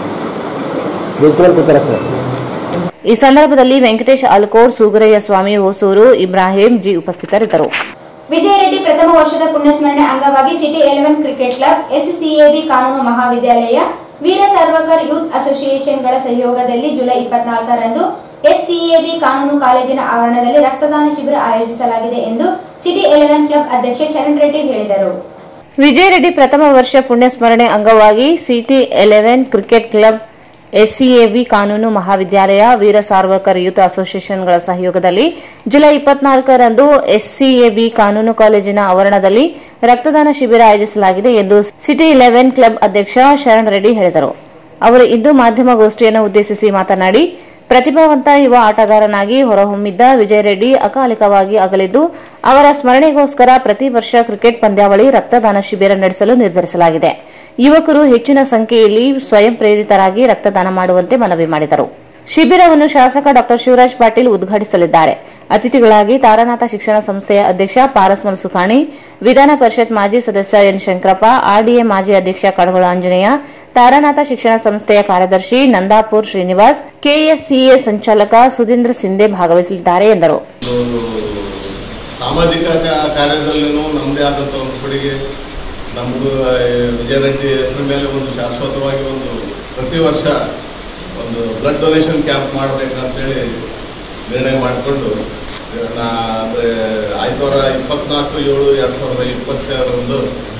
ಇದ್ದೀನಿ ಈ ಸಂದರ್ಭದಲ್ಲಿ ವೆಂಕಟೇಶ್ ಅಲ್ಕೋಡ್ ಸೂಗರಯ್ಯ ಸ್ವಾಮಿ ಹೊಸೂರು ಇಬ್ರಾಹಿಂ ಜಿ ಉಪಸ್ಥಿತರಿದ್ದರು ವಿಜಯ ರೆಡ್ಡಿ ಪ್ರಥಮ ವರ್ಷದ ಪುಣ್ಯಸ್ಮರಣೆ ಅಂಗವಾಗಿ city eleven cricket club SCAB ಕಾನೂನು ಮಹಾವಿದ್ಯಾಲಯ ವೀರ ಸಾರ್ವಕರ್ ಯೂತ್ ಅಸೋಸಿಯೇಷನ್ಗಳ ಸಹಯೋಗದಲ್ಲಿ ಜುಲೈ ಇಪ್ಪತ್ನಾಲ್ಕರಂದು ಎಸ್ಸಿಎಬಿ ಕಾನೂನು ಕಾಲೇಜಿನ ಆವರಣದಲ್ಲಿ ರಕ್ತದಾನ ಶಿಬಿರ ಆಯೋಜಿಸಲಾಗಿದೆ ಎಂದು ಸಿಟಿ ಎಲೆವೆನ್ ಕ್ಲಬ್ ಅಧ್ಯಕ್ಷ ಶರಣ್ ರೆಡ್ಡಿ ಹೇಳಿದರು ವಿಜಯ ರೆಡ್ಡಿ ಪ್ರಥಮ ವರ್ಷ ಪುಣ್ಯ ಸ್ಮರಣೆ ಅಂಗವಾಗಿ city eleven cricket club SCAB ಕಾನೂನು ಮಹಾವಿದ್ಯಾಲಯ ವೀರ ಸಾರ್ವರ್ಕರ್ ಯೂತ್ ಅಸೋಸಿಯೇಷನ್ಗಳ ಸಹಯೋಗದಲ್ಲಿ ಜುಲೈ ಇಪ್ಪತ್ನಾಲ್ಕರಂದು ಎಸ್ಸಿಎಬಿ ಕಾನೂನು ಕಾಲೇಜಿನ ಆವರಣದಲ್ಲಿ ರಕ್ತದಾನ ಶಿಬಿರ ಆಯೋಜಿಸಲಾಗಿದೆ ಎಂದು ಸಿಟಿ ಇಲೆವೆನ್ ಕ್ಲಬ್ ಅಧ್ಯಕ್ಷ ಶರಣ್ ರೆಡ್ಡಿ ಹೇಳಿದರು ಅವರು ಇಂದು ಮಾಧ್ಯಮಗೋಷ್ಠಿಯನ್ನು ಉದ್ದೇಶಿಸಿ ಮಾತನಾಡಿ ಪ್ರತಿಭಾವಂತ ಯುವ ಆಟಗಾರನಾಗಿ ಹೊರಹೊಮ್ಮಿದ್ದ ವಿಜಯ್ ರೆಡ್ಡಿ ಅಕಾಲಿಕವಾಗಿ ಅಗಲಿದ್ದು ಅವರ ಸ್ಮರಣೆಗೋಸ್ಕರ ಪ್ರತಿ ವರ್ಷ ಕ್ರಿಕೆಟ್ ಪಂದ್ಯಾವಳಿ ರಕ್ತದಾನ ಶಿಬಿರ ನಡೆಸಲು ನಿರ್ಧರಿಸಲಾಗಿದೆ ಯುವಕರು ಹೆಚ್ಚಿನ ಸಂಖ್ಯೆಯಲ್ಲಿ ಸ್ವಯಂ ಪ್ರೇರಿತರಾಗಿ ರಕ್ತದಾನ ಮಾಡುವಂತೆ ಮನವಿ ಮಾಡಿದರು ಶಿಬಿರವನ್ನು ಶಾಸಕ ಡಾ ಶಿವರಾಜ್ ಪಾಟೀಲ್ ಉದ್ಘಾಟಿಸಲಿದ್ದಾರೆ ಅತಿಥಿಗಳಾಗಿ ತಾರನಾಥ ಶಿಕ್ಷಣ ಸಂಸ್ಥೆಯ ಅಧ್ಯಕ್ಷ ಪಾರಸ್ ಮಲ್ಸುಖಾಣಿ ವಿಧಾನ ಪರಿಷತ್ ಮಾಜಿ ಸದಸ್ಯ ಎನ್ ಶಂಕರಪ್ಪ ಆರ್ಡಿಎ ಮಾಜಿ ಅಧ್ಯಕ್ಷ ಕಡಗೊಳ ಆಂಜನೇಯ ತಾರನಾಥ ಶಿಕ್ಷಣ ಸಂಸ್ಥೆಯ ಕಾರ್ಯದರ್ಶಿ ನಂದಾಪುರ್ ಶ್ರೀನಿವಾಸ್ ಕೆಎಸ್ಸಿಎ ಸಂಚಾಲಕ ಸುಧೀಂದ್ರ ಸಿಂಧೆ ಭಾಗವಹಿಸಲಿದ್ದಾರೆ ಎಂದರು ಸಾಮಾಜಿಕ ಕಾ- ಕಾರ್ಯದಲ್ಲಿನೂ ನಮ್ಮದೇ ಆದಂಥ ಒಂದು ಕೊಡುಗೆ ನಮ್ಮದು ವಿಜಯರೆಡ್ಡಿ ಹೆಸರು ಮೇಲೆ ಒಂದು ಶಾಶ್ವತವಾಗಿ ಒಂದು ಪ್ರತಿ ವರ್ಷ ಒಂದು ಬ್ಲಡ್ ಡೊನೇಷನ್ ಕ್ಯಾಂಪ್ ಮಾಡಬೇಕಂತೇಳಿ ನಿರ್ಣಯ ಮಾಡಿಕೊಂಡು ನಾ ಅಂದರೆ ಆಯ್ತವಾರ ಇಪ್ಪತ್ನಾಲ್ಕು ಏಳು ಎರಡು ಸಾವಿರದ ಇಪ್ಪತ್ತೆರಡರಂದು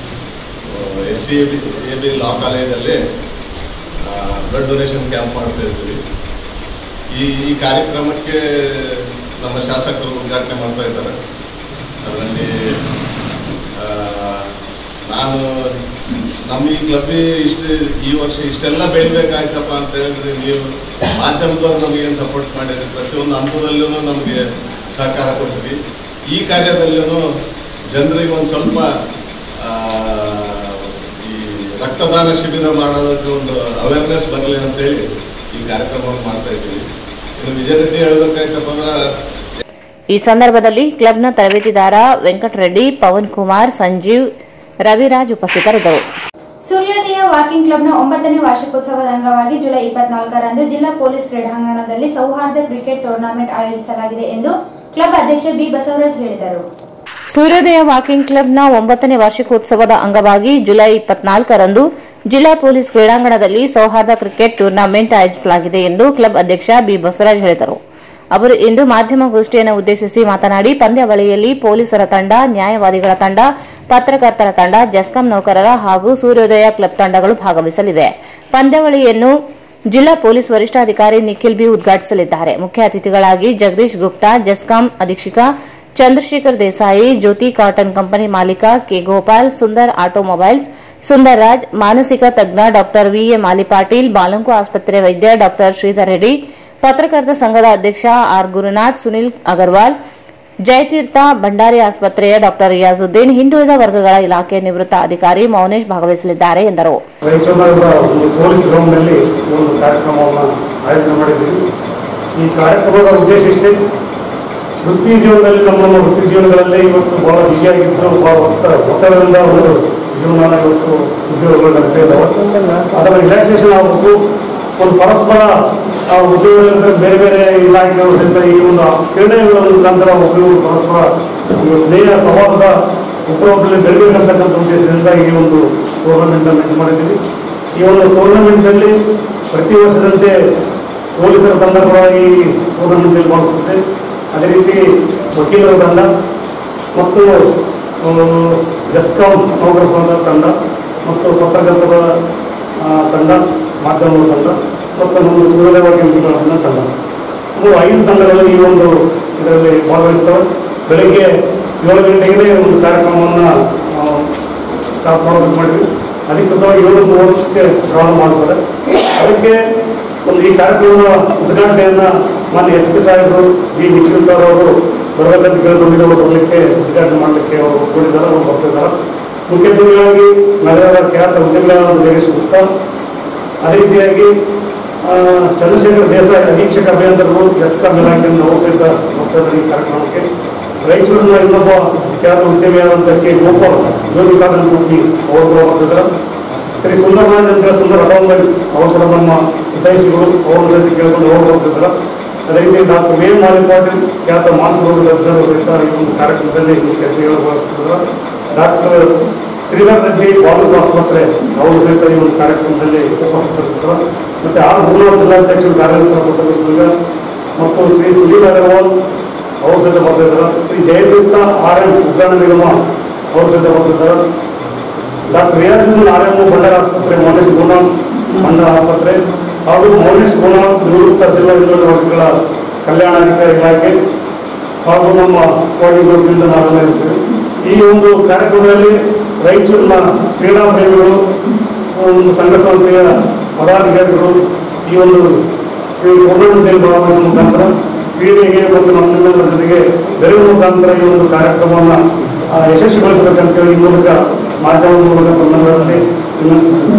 S C A B A B law ಕಾಲೇಜಲ್ಲಿ ಬ್ಲಡ್ ಡೊನೇಷನ್ ಕ್ಯಾಂಪ್ ಮಾಡ್ತಾ ಇದ್ದೀವಿ ಈ ಈ ಕಾರ್ಯಕ್ರಮಕ್ಕೆ ನಮ್ಮ ಶಾಸಕರು ಉದ್ಘಾಟನೆ ಮಾಡ್ತಾ ಇದ್ದಾರೆ ಅದರಲ್ಲಿ ಆ, ನಾನು ನಮ್ಮ ಈ ಕ್ಲಬ್ ಇಷ್ಟು ಈ ವರ್ಷ ಇಷ್ಟೆಲ್ಲ ಬೆಳಿಬೇಕಾಯ್ತಪ್ಪ ಅಂತ ಹೇಳಿದ್ರೆ ನೀವು ಮಾಧ್ಯಮದವ್ರು ನಮಗೇನು ಸಪೋರ್ಟ್ ಮಾಡಿದ್ರಿ ಪ್ರತಿಯೊಂದು ಹಂತದಲ್ಲೂ ನಮಗೆ ಸಹಕಾರ ಕೊಟ್ಟಿರಿ ಈ ಕಾರ್ಯದಲ್ಲೂ ಜನರಿಗೆ ಒಂದು ಸ್ವಲ್ಪ ಆ, ಈ ರಕ್ತದಾನ ಶಿಬಿರ ಮಾಡೋದಕ್ಕೆ ಒಂದು ಅವೇರ್ನೆಸ್ ಬರಲಿ ಅಂತೇಳಿ ಈ ಕಾರ್ಯಕ್ರಮವನ್ನು ಮಾಡ್ತಾ ಇದ್ದೀವಿ ಇನ್ನು ವಿಜಯರೆಡ್ಡಿ ಹೇಳ್ಬೇಕಾಯ್ತಪ್ಪ ಅಂದ್ರೆ ಈ ಸಂದರ್ಭದಲ್ಲಿ ಕ್ಲಬ್ನ ತರಬೇತಿದಾರ ವೆಂಕಟರೆಡ್ಡಿ ಪವನ್ ಕುಮಾರ್ ಸಂಜೀವ್ ರವಿರಾಜ್ ಉಪಸ್ಥಿತರಿದ್ದರು ಸೂರ್ಯೋದಯ ವಾಕಿಂಗ್ ಕ್ಲಬ್ನ ಒಂಬತ್ತನೇ ವಾರ್ಷಿಕೋತ್ಸವದ ಅಂಗವಾಗಿ ಜುಲೈ ಇಪ್ಪತ್ನಾಲ್ಕರಂದು ಜಿಲ್ಲಾ ಪೊಲೀಸ್ ಕ್ರೀಡಾಂಗಣದಲ್ಲಿ ಸೌಹಾರ್ದ ಕ್ರಿಕೆಟ್ ಟೂರ್ನಮೆಂಟ್ ಆಯೋಜಿಸಲಾಗಿದೆ ಎಂದು ಕ್ಲಬ್ ಅಧ್ಯಕ್ಷ ಬಿ ಬಸವರಾಜ್ ಹೇಳಿದರು ಸೂರ್ಯೋದಯ ವಾಕಿಂಗ್ ಕ್ಲಬ್ನ ಒಂಬತ್ತನೇ ವಾರ್ಷಿಕೋತ್ಸವದ ಅಂಗವಾಗಿ ಜುಲೈ ಇಪ್ಪತ್ನಾಲ್ಕರಂದು ಜಿಲ್ಲಾ ಪೊಲೀಸ್ ಕ್ರೀಡಾಂಗಣದಲ್ಲಿ ಸೌಹಾರ್ದ ಕ್ರಿಕೆಟ್ ಟೂರ್ನಮೆಂಟ್ ಆಯೋಜಿಸಲಾಗಿದೆ ಎಂದು ಕ್ಲಬ್ ಅಧ್ಯಕ್ಷ ಬಿ ಬಸವರಾಜ್ ಹೇಳಿದರು ಅವರು ಇಂದು ಮಾಧ್ಯಮಗೋಷ್ಠಿಯನ್ನು ಉದ್ದೇಶಿಸಿ ಮಾತನಾಡಿ ಪಂದ್ಯಾವಳಿಯಲ್ಲಿ ಪೊಲೀಸರ ತಂಡ ನ್ಯಾಯವಾದಿಗಳ ತಂಡ ಪತ್ರಕರ್ತರ ತಂಡ ಜೆಸ್ಕಾಂ ನೌಕರರ ಹಾಗೂ ಸೂರ್ಯೋದಯ ಕ್ಲಬ್ ತಂಡಗಳು ಭಾಗವಹಿಸಲಿವೆ ಪಂದ್ಯಾವಳಿಯನ್ನು ಜಿಲ್ಲಾ ಪೊಲೀಸ್ ವರಿಷ್ಠಾಧಿಕಾರಿ ನಿಖಿಲ್ ಬಿ ಉದ್ಘಾಟಿಸಲಿದ್ದಾರೆ ಮುಖ್ಯ ಅತಿಥಿಗಳಾಗಿ ಜಗದೀಶ್ ಗುಪ್ತಾ ಜೆಸ್ಕಾಂ ಅಧೀಕ್ಷಕ ಚಂದ್ರಶೇಖರ್ ದೇಸಾಯಿ ಜ್ಯೋತಿ ಕಾಟನ್ ಕಂಪನಿ ಮಾಲೀಕ ಕೆ ಗೋಪಾಲ್ ಸುಂದರ್ ಆಟೋಮೊಬೈಲ್ಸ್ ಸುಂದರ್ ರಾಜ್ ಮಾನಸಿಕ ತಜ್ಞ ಡಾಕ್ಟರ್ ವಿಎ ಮಾಲಿಪಾಟೀಲ್ ಬಾಲಂಕು ಆಸ್ಪತ್ರೆ ವೈದ್ಯ ಡಾಕ್ಟರ್ ಶ್ರೀಧರ್ ರೆಡ್ಡಿ ಪತ್ರಕರ್ತ ಸಂಘದ ಅಧ್ಯಕ್ಷ ಆರ್ ಗುರುನಾಥ್ ಸುನಿಲ್ ಅಗರ್ವಾಲ್ ಜಯತೀರ್ಥ ಭಂಡಾರಿ ಆಸ್ಪತ್ರೆಯ ಡಾಕ್ಟರ್ ರಿಯಾಜುದ್ದೀನ್ ಹಿಂದುಳಿದ ವರ್ಗಗಳ ಇಲಾಖೆ ನಿವೃತ್ತ ಅಧಿಕಾರಿ ಮೌನೇಶ್ ಭಾಗವಹಿಸಲಿದ್ದಾರೆ ಎಂದರು ರಾಯಚೂರಿನ ಒಂದು ಪೊಲೀಸ್ ಗ್ರೌಂಡ್ನಲ್ಲಿ ಈ ಒಂದು ಕಾರ್ಯಕ್ರಮವನ್ನು ಆಯೋಜನೆ ಮಾಡಿದ್ದೀವಿ ಈ ಕಾರ್ಯಕ್ರಮದ ಉದ್ದೇಶ ಇಷ್ಟೇ ವೃತ್ತಿ ಜೀವನದಲ್ಲಿ ನಮ್ಮ ನಮ್ಮ ವೃತ್ತಿ ಜೀವನಗಳಲ್ಲಿ ಇವತ್ತು ಬಹಳ ಬಿಸಿಯಾಗಿದ್ದು ಬಹಳ ಒತ್ತ ಒತ್ತಡದಿಂದ ಒಂದು ಜೀವನ ಇವತ್ತು ಉದ್ಯೋಗಗಳು ನಡೀತಾ ಇದ್ದಾವೆ ಅದರ ರಿಲ್ಯಾಕ್ಸೇಷನ್ ಆಗಬೇಕು ಒಂದು ಪರಸ್ಪರ ಆ ಉದ್ಯೋಗಗಳಿಂದ ಬೇರೆ ಬೇರೆ ಇಲಾಖೆಗಳು ಸಹಿತ ಈ ಒಂದು ಕ್ರೀಡೆಗಳ ಮುಖಾಂತರ ಒಬ್ಬರು ಪರಸ್ಪರ ಒಂದು ಸ್ನೇಹ ಸಂವಾದದ ಒಬ್ಬರೊಬ್ಬರಲ್ಲಿ ಬೆಳಬೇಕಂತಕ್ಕಂಥ ಉದ್ದೇಶದಿಂದ ಈ ಒಂದು ಟೂರ್ನಮೆಂಟ್ ಅನ್ನು ಇದು ಮಾಡಿದ್ದೀವಿ ಈ ಒಂದು ಟೂರ್ನಮೆಂಟಲ್ಲಿ ಪ್ರತಿ ವರ್ಷದಂತೆ ಪೊಲೀಸರ ತಂಡ ಕೂಡ ಈ ಟೂರ್ನಮೆಂಟಲ್ಲಿ ಭಾಗಿಸುತ್ತೆ ಅದೇ ರೀತಿ ವಕೀಲರ ತಂಡ ಮತ್ತು ಆ, ಜಸ್ಕಾಂ ನೌಕರ ಸಂಘದ ತಂಡ ಮತ್ತು ಪತ್ರಕರ್ತರ ಆ, ತಂಡ ಮಾಧ್ಯಮದ ತಂಡ ಮತ್ತು ನಮ್ಮ ಸೂರ್ಯದೇವಾಗಿ ವಿಭಾಗದ ತಂಡ ಸುಮಾರು ಐದು ತಂಡಗಳು ಈ ಒಂದು ಇದರಲ್ಲಿ ಭಾಗವಹಿಸ್ತವೆ ಬೆಳಗ್ಗೆ ಏಳು ಗಂಟೆಗೆ ಒಂದು ಕಾರ್ಯಕ್ರಮವನ್ನು ಸ್ಟಾರ್ಟ್ ಮಾಡೋದಕ್ಕೆ ಮಾಡಿದ್ವಿ ಅಧಿಕೃತವಾಗಿ ಏಳು ಮೂವತ್ತಕ್ಕೆ ಪ್ರಾರಂಭ ಮಾಡ್ತಾರೆ ಅದಕ್ಕೆ ಒಂದು ಈ ಕಾರ್ಯಕ್ರಮದ ಉದ್ಘಾಟನೆಯನ್ನು ಮಾನ್ಯ ಎಸ್ ಪಿ ಸಾಹೇಬರು ಬಿ ನಿಖಿಲ್ ಸರ್ ಅವರು ಬರಬೇಕಂತ ಕೇಳಿಕೊಂಡಿದ್ದಾರೆ ಬರಲಿಕ್ಕೆ ಉದ್ಘಾಟನೆ ಮಾಡಲಿಕ್ಕೆ ಅವರು ಒಪ್ಕೊಂಡಿದ್ದಾರೆ ಅವರು ಬರ್ತಿದ್ದಾರೆ ಮುಖ್ಯ ಅತಿಥಿಗಳಾಗಿ ನಗರದ ಖ್ಯಾತ ಉದ್ಯಮಿಗಳಾದ ಜಗದೀಶ್ ಗುಪ್ತಾ ಅದೇ ರೀತಿಯಾಗಿ ಆ, ಚಂದ್ರಶೇಖರ್ ದೇಸಾಯಿ ಅಧೀಕ್ಷಕ ಅಭಿಯಂತರರು ಜಸ್ಕಾಂ ಇಲಾಖೆಯಿಂದ ಅವರು ಸಹಿತ ಬರ್ತಿದ್ದಾರೆ ಈ ಕಾರ್ಯಕ್ರಮಕ್ಕೆ ರಾಯಚೂರಿನ ಇನ್ನೊಬ್ಬ ಖ್ಯಾತ ಉದ್ಯಮಿಯಾದಂಥ K Gopal Jyothi cotton company ಅವರು ಕೂಡ ಬರ್ತಿದ್ದಾರೆ ಶ್ರೀ ಸುಂದರರಾಜ್ ಅಂತ ಸುಂದರ್ ಅಟೋಮೊಬೈಲ್ಸ್ ಅವರು ಕೂಡ ನಮ್ಮ ಹಿತೈಷಿಗಳು ಅವರು ಸಹಿತ ಕೇಳಿಕೊಂಡು ಅವರು ಬರ್ತಿದ್ದಾರೆ ಅದೇ ರೀತಿ doctor V M Mali Patil ಖ್ಯಾತ ಮಾನಸಿಕ ರೋಗದ ತಜ್ಞರು ಸಹಿತ ಈ ಒಂದು ಕಾರ್ಯಕ್ರಮದಲ್ಲಿ ಮುಖ್ಯ ಅತಿಥಿಗಳು ಭಾಗವಹಿಸ್ತಿದ್ದಾರೆ ಡಾಕ್ಟರ್ ಶ್ರೀಧರ್ ರೆಡ್ಡಿ ಬಾಲೂರು ಆಸ್ಪತ್ರೆ ಅವರು ಸಹಿತ ಈ ಒಂದು ಕಾರ್ಯಕ್ರಮದಲ್ಲಿ ಉಪಸ್ಥಿತರಿರ್ತಾರೆ ಮತ್ತು ಆರ್ ಗುರುನಾಥ್ ಜಿಲ್ಲಾಧ್ಯಕ್ಷರು ಕಾರ್ಯನಿರತ ಪತ್ರಕರ್ತರ ಸಂಘ ಮತ್ತು ಶ್ರೀ ಸುನೀಲ್ ಅಗರ್ವಾಲ್ ಅವರು ಸಹಿತ ಬರ್ತಿದ್ದಾರೆ ಶ್ರೀ ಜಯತೀರ್ಥ ಆರ್ ಎಂ ಉದ್ಯಾನ ನಿಗಮ ಅವರು ಸಹಿತ ಬರ್ತಿದ್ದಾರೆ doctor Riyazuddin R M Bandara ಆಸ್ಪತ್ರೆ ಮೌನೇಶ್ ಗುಣ ಮಂಡಲ ಆಸ್ಪತ್ರೆ ಹಾಗೂ ಮೌನೇಶ್ ಗುಣ ನಿವೃತ್ತ ಜಿಲ್ಲಾ ಹಿಂದುಳಿದ ವರ್ಗಗಳ ಕಲ್ಯಾಣಾಧಿಕಾರಿ ಇಲಾಖೆ ಹಾಗೂ ನಮ್ಮ ಕೋಡಿಗಳಿಂದ ನಾವೆಲ್ಲ ಇರ್ತೀವಿ ಈ ಒಂದು ಕಾರ್ಯಕ್ರಮದಲ್ಲಿ ರಾಯಚೂರಿನ ಕ್ರೀಡಾ ಪ್ರೇಮಿಗಳು ಒಂದು ಸಂಘ ಸಂಸ್ಥೆಯ ಪದಾಧಿಕಾರಿಗಳು ಈ ಒಂದು ಟೂರ್ನಮೆಂಟಲ್ಲಿ ಭಾಗವಹಿಸುವ ಮುಖಾಂತರ ಕ್ರೀಡೆಗೆ ಮತ್ತು ನಮ್ಮೆಲ್ಲರ ಜೊತೆಗೆ ಬೆರೆಯುವ ಮುಖಾಂತರ ಈ ಒಂದು ಕಾರ್ಯಕ್ರಮವನ್ನು ಆ, ಯಶಸ್ವಿಗೊಳಿಸಬೇಕಂತೇಳಿ ಈ ಮೂಲಕ ಮಾಧ್ಯಮದ ಮೂಲಕ ತಮ್ಮೆಲ್ಲರಲ್ಲಿ ವಿನಂತಿಸುತ್ತೇನೆ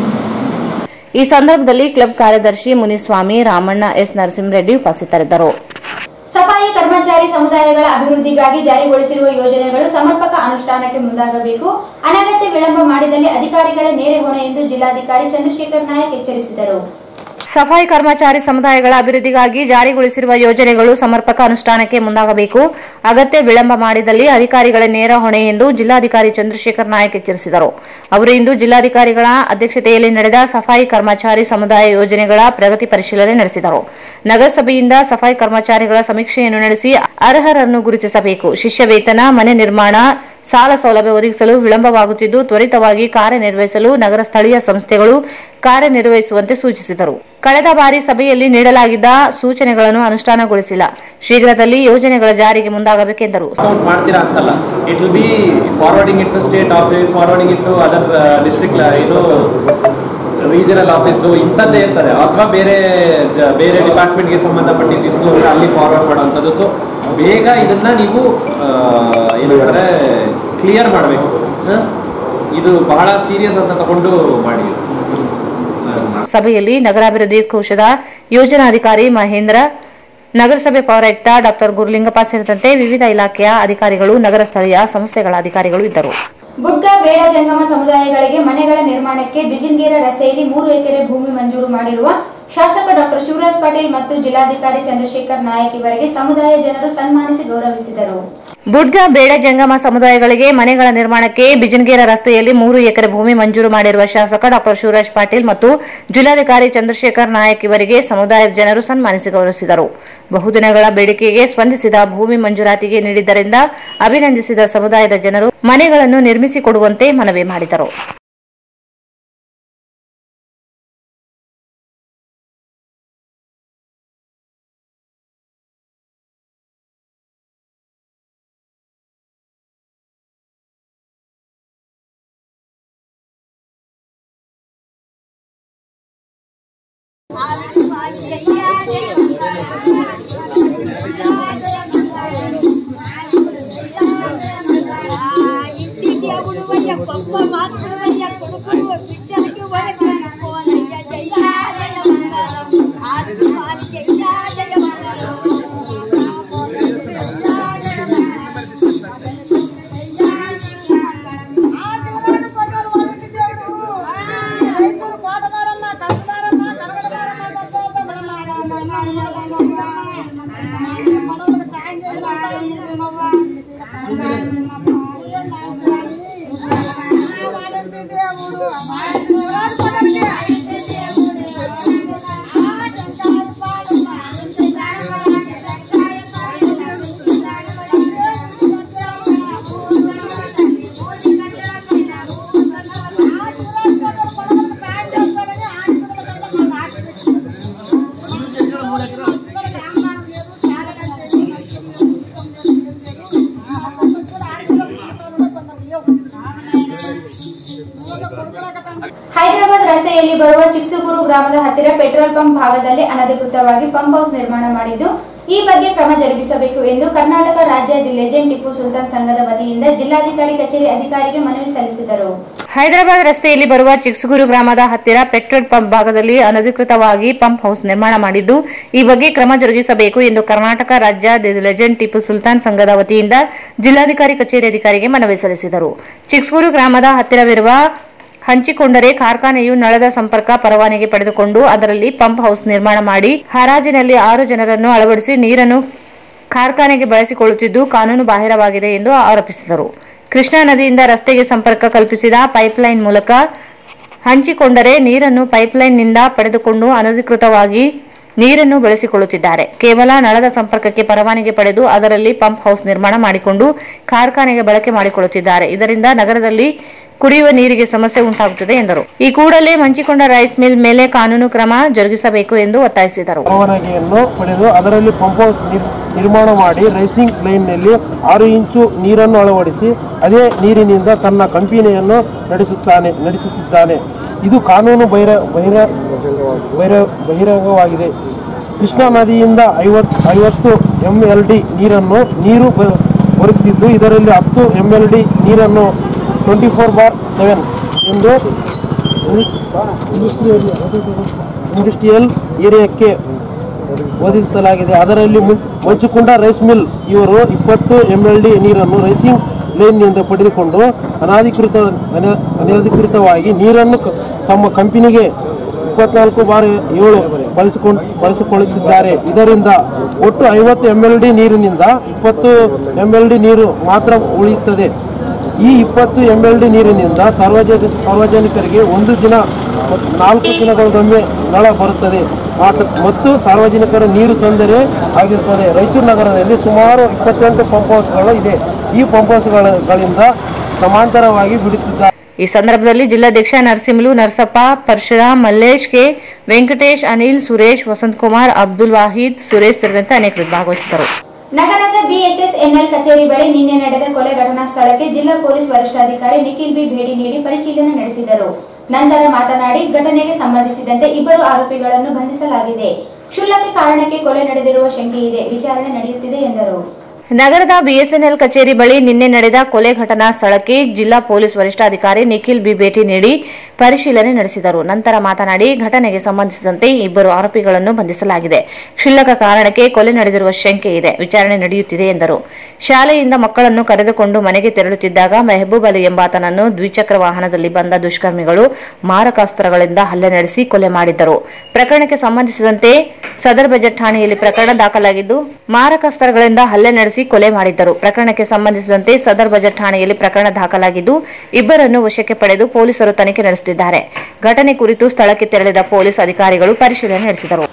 ಈ ಸಂದರ್ಭದಲ್ಲಿ ಕ್ಲಬ್ ಕಾರ್ಯದರ್ಶಿ ಮುನಿಸ್ವಾಮಿ ರಾಮಣ್ಣ ಎಸ್ ನರಸಿಂಹರೆಡ್ಡಿ ಉಪಸ್ಥಿತರಿದ್ದರು ಸಫಾಯಿ ಕರ್ಮಚಾರಿ ಸಮುದಾಯಗಳ ಅಭಿವೃದ್ಧಿಗಾಗಿ ಜಾರಿಗೊಳಿಸಿರುವ ಯೋಜನೆಗಳು ಸಮರ್ಪಕ ಅನುಷ್ಠಾನಕ್ಕೆ ಮುಂದಾಗಬೇಕು ಅನಗತ್ಯ ವಿಳಂಬ ಮಾಡಿದಲ್ಲಿ ಅಧಿಕಾರಿಗಳ ನೇರ ಹೊಣೆ ಎಂದು ಜಿಲ್ಲಾಧಿಕಾರಿ ಚಂದ್ರಶೇಖರ್ ನಾಯಕ್ ಎಚ್ಚರಿಸಿದರು ಸಫಾಯಿ ಕರ್ಮಚಾರಿ ಸಮುದಾಯಗಳ ಅಭಿವೃದ್ಧಿಗಾಗಿ ಜಾರಿಗೊಳಿಸಿರುವ ಯೋಜನೆಗಳು ಸಮರ್ಪಕ ಅನುಷ್ಠಾನಕ್ಕೆ ಮುಂದಾಗಬೇಕು ಅಗತ್ಯ ವಿಳಂಬ ಮಾಡಿದಲ್ಲಿ ಅಧಿಕಾರಿಗಳ ನೇರ ಹೊಣೆ ಎಂದು ಜಿಲ್ಲಾಧಿಕಾರಿ ಚಂದ್ರಶೇಖರ್ ನಾಯಕ್ ಎಚ್ಚರಿಸಿದರು ಅವರು ಇಂದು ಜಿಲ್ಲಾಧಿಕಾರಿಗಳ ಅಧ್ಯಕ್ಷತೆಯಲ್ಲಿ ನಡೆದ ಸಫಾಯಿ ಕರ್ಮಚಾರಿ ಸಮುದಾಯ ಯೋಜನೆಗಳ ಪ್ರಗತಿ ಪರಿಶೀಲನೆ ನಡೆಸಿದರು ನಗರಸಭೆಯಿಂದ ಸಫಾಯಿ ಕರ್ಮಚಾರಿಗಳ ಸಮೀಕ್ಷೆಯನ್ನು ನಡೆಸಿ ಅರ್ಹರನ್ನು ಗುರುತಿಸಬೇಕು ಶಿಷ್ಯ ವೇತನ ಮನೆ ನಿರ್ಮಾಣ ಸಾಲ ಸೌಲಭ್ಯ ಒದಗಿಸಲು ವಿಳಂಬವಾಗುತ್ತಿದ್ದು ತ್ವರಿತವಾಗಿ ಕಾರ್ಯನಿರ್ವಹಿಸಲು ನಗರ ಸ್ಥಳೀಯ ಸಂಸ್ಥೆಗಳು ಕಾರ್ಯನಿರ್ವಹಿಸುವಂತೆ ಸೂಚಿಸಿದರು ಕಳೆದ ಬಾರಿ ಸಭೆಯಲ್ಲಿ ನೀಡಲಾಗಿದ್ದ ಸೂಚನೆಗಳನ್ನು ಅನುಷ್ಠಾನಗೊಳಿಸಿಲ್ಲ ಶೀಘ್ರದಲ್ಲಿ ಯೋಜನೆಗಳ ಜಾರಿಗೆ ಮುಂದಾಗಬೇಕೆಂದರು ಕೌಂಟ್ ಮಾಡ್ತೀರಾ ಅಂತಲ್ಲ it will be forwarding it to state office forwarding it to other district ಇದು ರೀಜನಲ್ ಆಫೀಸು ಇಂಥದ್ದೇ ಇರ್ತದೆ ಅಥವಾ ಬೇರೆ ಜ- ಬೇರೆ ಡಿಪಾರ್ಟ್ಮೆಂಟ್ಗೆ ಸಂಬಂಧಪಟ್ಟಿದ್ದು ಅಂದ್ರೆ ಅಲ್ಲಿ ಫಾರ್ವರ್ಡ್ ಮಾಡುವಂಥದ್ದು ಸೊ ಬೇಗ ಇದನ್ನ ನೀವು ಆ, ಏನಂತಾರೆ ಕ್ಲಿಯರ್ ಮಾಡಬೇಕು ಇದು ಬಹಳ ಸೀರಿಯಸ್ ಅಂತ ತಗೊಂಡು ಮಾಡಿ ಸಭೆಯಲ್ಲಿ ನಗರಾಭಿವೃದ್ಧಿ ಕೋಶದ ಯೋಜನಾಧಿಕಾರಿ ಮಹೇಂದ್ರ ನಗರಸಭೆ ಪೌರಾಯುಕ್ತ ಡಾಕ್ಟರ್ ಗುರುಲಿಂಗಪ್ಪ ಸೇರಿದಂತೆ ವಿವಿಧ ಇಲಾಖೆಯ ಅಧಿಕಾರಿಗಳು ನಗರ ಸ್ಥಳೀಯ ಸಂಸ್ಥೆಗಳ ಅಧಿಕಾರಿಗಳು ಇದ್ದರು ಬುಡ್ಗ ಬೇಡ ಜಂಗಮ ಸಮುದಾಯಗಳಿಗೆ ಮನೆಗಳ ನಿರ್ಮಾಣಕ್ಕೆ ಬಿಜಿನ್ಗೇರ ರಸ್ತೆಯಲ್ಲಿ ಮೂರು ಎಕರೆ ಭೂಮಿ ಮಂಜೂರು ಮಾಡಿರುವ ಶಾಸಕ ಡಾಕ್ಟರ್ ಶಿವರಾಜ್ ಪಾಟೀಲ್ ಮತ್ತು ಜಿಲ್ಲಾಧಿಕಾರಿ ಚಂದ್ರಶೇಖರ್ ನಾಯಕ್ ಇವರಿಗೆ ಸಮುದಾಯ ಜನರು ಸನ್ಮಾನಿಸಿ ಗೌರವಿಸಿದರು ಬುಡ್ಗ ಬೇಡ ಜಂಗಮ ಸಮುದಾಯಗಳಿಗೆ ಮನೆಗಳ ನಿರ್ಮಾಣಕ್ಕೆ ಬಿಜನ್ಗೇರ ರಸ್ತೆಯಲ್ಲಿ ಮೂರು ಎಕರೆ ಭೂಮಿ ಮಂಜೂರು ಮಾಡಿರುವ ಶಾಸಕ ಡಾಕ್ಟರ್ ಶಿವರಾಜ್ ಪಾಟೀಲ್ ಮತ್ತು ಜಿಲ್ಲಾಧಿಕಾರಿ ಚಂದ್ರಶೇಖರ್ ನಾಯಕ್ ಇವರಿಗೆ ಸಮುದಾಯದ ಜನರು ಸನ್ಮಾನಿಸಿ ಗೌರವಿಸಿದರು ಬಹುದಿನಗಳ ಬೇಡಿಕೆಗೆ ಸ್ಪಂದಿಸಿದ ಭೂಮಿ ಮಂಜೂರಾತಿಗೆ ನೀಡಿದ್ದರಿಂದ ಅಭಿನಂದಿಸಿದ ಸಮುದಾಯದ ಜನರು ಮನೆಗಳನ್ನು ನಿರ್ಮಿಸಿಕೊಡುವಂತೆ ಮನವಿ ಮಾಡಿದರು ಹೈದರಾಬಾದ್ ರಸ್ತೆಯಲ್ಲಿ ಬರುವ ಚಿಕ್ಸುಗೂರು ಗ್ರಾಮದ ಹತ್ತಿರ ಪೆಟ್ರೋಲ್ ಪಂಪ್ ಭಾಗದಲ್ಲಿ ಅನಧಿಕೃತವಾಗಿ ಪಂಪ್ ಹೌಸ್ ನಿರ್ಮಾಣ ಮಾಡಿದ್ದು ಈ ಬಗ್ಗೆ ಕ್ರಮ ಜರುಗಿಸಬೇಕು ಎಂದು ಕರ್ನಾಟಕ ರಾಜ್ಯ ದಿ ಲೆಜೆಂಡ್ ಟಿಪ್ಪು ಸುಲ್ತಾನ್ ಸಂಘದ ವತಿಯಿಂದ ಜಿಲ್ಲಾಧಿಕಾರಿ ಕಚೇರಿ ಅಧಿಕಾರಿಗೆ ಮನವಿ ಸಲ್ಲಿಸಿದರು ಹೈದರಾಬಾದ್ ರಸ್ತೆಯಲ್ಲಿ ಬರುವ ಚಿಕ್ಸುಗೂರು ಗ್ರಾಮದ ಹತ್ತಿರ ಪೆಟ್ರೋಲ್ ಪಂಪ್ ಭಾಗದಲ್ಲಿ ಅನಧಿಕೃತವಾಗಿ ಪಂಪ್ ಹೌಸ್ ನಿರ್ಮಾಣ ಮಾಡಿದ್ದು ಈ ಬಗ್ಗೆ ಕ್ರಮ ಜರುಗಿಸಬೇಕು ಎಂದು ಕರ್ನಾಟಕ ರಾಜ್ಯ ದಿ ಲೆಜೆಂಡ್ ಟಿಪ್ಪು ಸುಲ್ತಾನ್ ಸಂಘದ ವತಿಯಿಂದ ಜಿಲ್ಲಾಧಿಕಾರಿ ಕಚೇರಿ ಅಧಿಕಾರಿಗೆ ಮನವಿ ಸಲ್ಲಿಸಿದರು ಚಿಕ್ಸುಗೂರು ಗ್ರಾಮದ ಹತ್ತಿರವಿರುವ ಹಂಚಿಕೊಂಡರೆ ಕಾರ್ಖಾನೆಯು ನಳದ ಸಂಪರ್ಕ ಪರವಾನಗಿ ಪಡೆದುಕೊಂಡು ಅದರಲ್ಲಿ ಪಂಪ್ ಹೌಸ್ ನಿರ್ಮಾಣ ಮಾಡಿ ಹರಾಜಿನಲ್ಲಿ ಆರು ಜನರನ್ನು ಅಳವಡಿಸಿ ನೀರನ್ನು ಕಾರ್ಖಾನೆಗೆ ಬಳಸಿಕೊಳ್ಳುತ್ತಿದ್ದು ಕಾನೂನು ಬಾಹಿರವಾಗಿದೆ ಎಂದು ಆರೋಪಿಸಿದರು ಕೃಷ್ಣಾ ನದಿಯಿಂದ ರಸ್ತೆಗೆ ಸಂಪರ್ಕ ಕಲ್ಪಿಸಿದ ಪೈಪ್ಲೈನ್ ಮೂಲಕ ಹಂಚಿಕೊಂಡರೆ ನೀರನ್ನು ಪೈಪ್ಲೈನ್ನಿಂದ ಪಡೆದುಕೊಂಡು ಅನಧಿಕೃತವಾಗಿ ನೀರನ್ನು ಬಳಸಿಕೊಳ್ಳುತ್ತಿದ್ದಾರೆ ಕೇವಲ ನಳದ ಸಂಪರ್ಕಕ್ಕೆ ಪರವಾನಗಿ ಪಡೆದು ಅದರಲ್ಲಿ ಪಂಪ್ ಹೌಸ್ ನಿರ್ಮಾಣ ಮಾಡಿಕೊಂಡು ಕಾರ್ಖಾನೆಗೆ ಬಳಕೆ ಮಾಡಿಕೊಳ್ಳುತ್ತಿದ್ದಾರೆ ಇದರಿಂದ ನಗರದಲ್ಲಿ ಕುಡಿಯುವ ನೀರಿಗೆ ಸಮಸ್ಯೆ ಉಂಟಾಗುತ್ತದೆ ಎಂದರು ಈ ಕೂಡಲೇ ಮಂಚಿಕೊಂಡ ರೈಸ್ ಮಿಲ್ ಮೇಲೆ ಕಾನೂನು ಕ್ರಮ ಜರುಗಿಸಬೇಕು ಎಂದು ಒತ್ತಾಯಿಸಿದರು ಪರವಾನಗಿಯನ್ನು ಪಡೆದು ಅದರಲ್ಲಿ ಪಂಪ್ ಹೌಸ್ ನಿರ್- ನಿರ್ಮಾಣ ಮಾಡಿ ರೈಸಿಂಗ್ ಲೈನ್ನಲ್ಲಿ ಆರು ಇಂಚು ನೀರನ್ನು ಅಳವಡಿಸಿ ಅದೇ ನೀರಿನಿಂದ ತನ್ನ ಕಂಪನಿಯನ್ನು ನಡೆಸುತ್ತಾನೆ ನಡೆಸುತ್ತಿದ್ದಾನೆ ಇದು ಕಾನೂನು ಬಹಿರ ಬಹಿರ ಬಹಿರ ಬಹಿರಂಗವಾಗಿದೆ ಕೃಷ್ಣಾ ನದಿಯಿಂದ ಐವತ್ತು ಐವತ್ತು ಎಂ ಎಲ್ ಡಿ ನೀರನ್ನು ನೀರು ಬ- ಬರುತ್ತಿದ್ದು ಇದರಲ್ಲಿ ಹತ್ತು ಎಂ ಎಲ್ ಡಿ ನೀರನ್ನು ಟ್ವೆಂಟಿ ಫೋರ್ ಬಾರ್ ಸೆವೆನ್ ಎಂದು ಇಂಡಸ್ಟ್ರಿಯಲ್ ಏರಿಯಾಕ್ಕೆ ಒದಗಿಸಲಾಗಿದೆ ಅದರಲ್ಲಿ ಮುಂ- ಮಂಚುಕುಂಡ ರೈಸ್ ಮಿಲ್ ಇವರು ಇಪ್ಪತ್ತು ಎಂ ಎಲ್ ಡಿ ನೀರನ್ನು ರೈಸಿಂಗ್ ಲೈನ್ನಿಂದ ಪಡೆದುಕೊಂಡು ಅನಾಧಿಕೃತ ಅನ- ಅನಧಿಕೃತವಾಗಿ ನೀರನ್ನು ಕ- ತಮ್ಮ ಕಂಪನಿಗೆ ಇಪ್ಪತ್ನಾಲ್ಕು ಬಾರ್ ಏಳು ಬಳಸಿಕೊಂಡು ಬಳಸಿಕೊಳ್ಳುತ್ತಿದ್ದಾರೆ ಇದರಿಂದ ಒಟ್ಟು ಐವತ್ತು ಎಮ್ ಎಲ್ ಡಿ ನೀರಿನಿಂದ ಇಪ್ಪತ್ತು ಎಮ್ ಎಲ್ ಡಿ ನೀರು ಮಾತ್ರ ಉಳಿಯುತ್ತದೆ ಈ ಇಪ್ಪತ್ತು ಎಮ್ ಎಲ್ ಡಿ ನೀರಿನಿಂದ ಸಾರ್ವಜನಿಕ ಸಾರ್ವಜನಿಕರಿಗೆ ಒಂದು ದಿನ ಮತ್ತು ನಾಲ್ಕು ದಿನಗಳಿಗೊಮ್ಮೆ ನಳ ಬರುತ್ತದೆ ಮಾತ್ರ- ಮತ್ತು ಸಾರ್ವಜನಿಕರ ನೀರು ತೊಂದರೆ ಆಗಿರುತ್ತದೆ ರಾಯಚೂರು ನಗರದಲ್ಲಿ ಸುಮಾರು ಇಪ್ಪತ್ತೆಂಟು ಪಂಪ್ ಹೌಸ್ಗಳು ಇದೆ ಈ ಪಂಪ್ ಹೌಸ್ಗಳಿಂದ ಸಮಾಂತರವಾಗಿ ಬಿಡುತ್ತಿದ್ದಾರೆ ಈ ಸಂದರ್ಭದಲ್ಲಿ ಜಿಲ್ಲಾಧ್ಯಕ್ಷ ನರಸಿಂಹಲು ನರಸಪ್ಪ ಪರಶುರಾಮ್ ಮಲ್ಲೇಶ್ ಕೆ ವೆಂಕಟೇಶ್ ಅನಿಲ್ ಸುರೇಶ್ ವಸಂತ್ ಕುಮಾರ್ ಅಬ್ದುಲ್ ವಾಹಿದ್ ಸುರೇಶ್ ಸೇರಿದಂತೆ ಅನೇಕರು ಭಾಗವಹಿಸಿದ್ದರು ನಗರದ ಬಿಎಸ್ಎಸ್ಎನ್ಎಲ್ ಕಚೇರಿ ಬಳಿ ನಿನ್ನೆ ನಡೆದ ಕೊಲೆ ಘಟನಾ ಸ್ಥಳಕ್ಕೆ ಜಿಲ್ಲಾ ಪೊಲೀಸ್ ವರಿಷ್ಠಾಧಿಕಾರಿ ನಿಖಿಲ್ ಬಿ ಭೇಟಿ ನೀಡಿ ಪರಿಶೀಲನೆ ನಡೆಸಿದರು ನಂತರ ಮಾತನಾಡಿ ಘಟನೆಗೆ ಸಂಬಂಧಿಸಿದಂತೆ ಇಬ್ಬರು ಆರೋಪಿಗಳನ್ನು ಬಂಧಿಸಲಾಗಿದೆ ಕ್ಷುಲ್ಲಕ ಕಾರಣಕ್ಕೆ ಕೊಲೆ ನಡೆದಿರುವ ಶಂಕೆ ಇದೆ ವಿಚಾರಣೆ ನಡೆಯುತ್ತಿದೆ ಎಂದರು ನಗರದ ಬಿಎಸ್ಎನ್ಎಲ್ ಕಚೇರಿ ಬಳಿ ನಿನ್ನೆ ನಡೆದ ಕೊಲೆ ಘಟನಾ ಸ್ಥಳಕ್ಕೆ ಜಿಲ್ಲಾ ಪೊಲೀಸ್ ವರಿಷ್ಠಾಧಿಕಾರಿ ನಿಖಿಲ್ ಬಿ ಭೇಟಿ ನೀಡಿ ಪರಿಶೀಲನೆ ನಡೆಸಿದರು ನಂತರ ಮಾತನಾಡಿ ಘಟನೆಗೆ ಸಂಬಂಧಿಸಿದಂತೆ ಇಬ್ಬರು ಆರೋಪಿಗಳನ್ನು ಬಂಧಿಸಲಾಗಿದೆ ಕ್ಷುಲ್ಲಕ ಕಾರಣಕ್ಕೆ ಕೊಲೆ ನಡೆದಿರುವ ಶಂಕೆ ಇದೆ ವಿಚಾರಣೆ ನಡೆಯುತ್ತಿದೆ ಎಂದರು ಶಾಲೆಯಿಂದ ಮಕ್ಕಳನ್ನು ಕರೆದುಕೊಂಡು ಮನೆಗೆ ತೆರಳುತ್ತಿದ್ದಾಗ ಮೆಹಬೂಬ್ ಅಲಿ ಎಂಬಾತನನ್ನು ದ್ವಿಚಕ್ರ ವಾಹನದಲ್ಲಿ ಬಂದ ದುಷ್ಕರ್ಮಿಗಳು ಮಾರಕಾಸ್ತ್ರಗಳಿಂದ ಹಲ್ಲೆ ನಡೆಸಿ ಕೊಲೆ ಮಾಡಿದ್ದರು ಪ್ರಕರಣಕ್ಕೆ ಸಂಬಂಧಿಸಿದಂತೆ ಸದರ್ ಬಜೆಟ್ ಠಾಣೆಯಲ್ಲಿ ಪ್ರಕರಣ ದಾಖಲಾಗಿದ್ದು ಮಾರಕಾಸ್ತ್ರಗಳಿಂದ ಹಲ್ಲೆ ನಡೆಸಿ ಕೊಲೆ ಮಾಡಿದ್ದರು ಪ್ರಕರಣಕ್ಕೆ ಸಂಬಂಧಿಸಿದಂತೆ ಸದರ್ ಬಜೆಟ್ ಠಾಣೆಯಲ್ಲಿ ಪ್ರಕರಣ ದಾಖಲಾಗಿದ್ದು ಇಬ್ಬರನ್ನು ವಶಕ್ಕೆ ಪಡೆದು ಪೊಲೀಸರು ತನಿಖೆ ನಡೆಸುತ್ತಿದ್ದಾರೆ ಘಟನೆ ಕುರಿತು ಸ್ಥಳಕ್ಕೆ ತೆರಳಿದ ಪೊಲೀಸ್ ಅಧಿಕಾರಿಗಳು ಪರಿಶೀಲನೆ ನಡೆಸಿದರು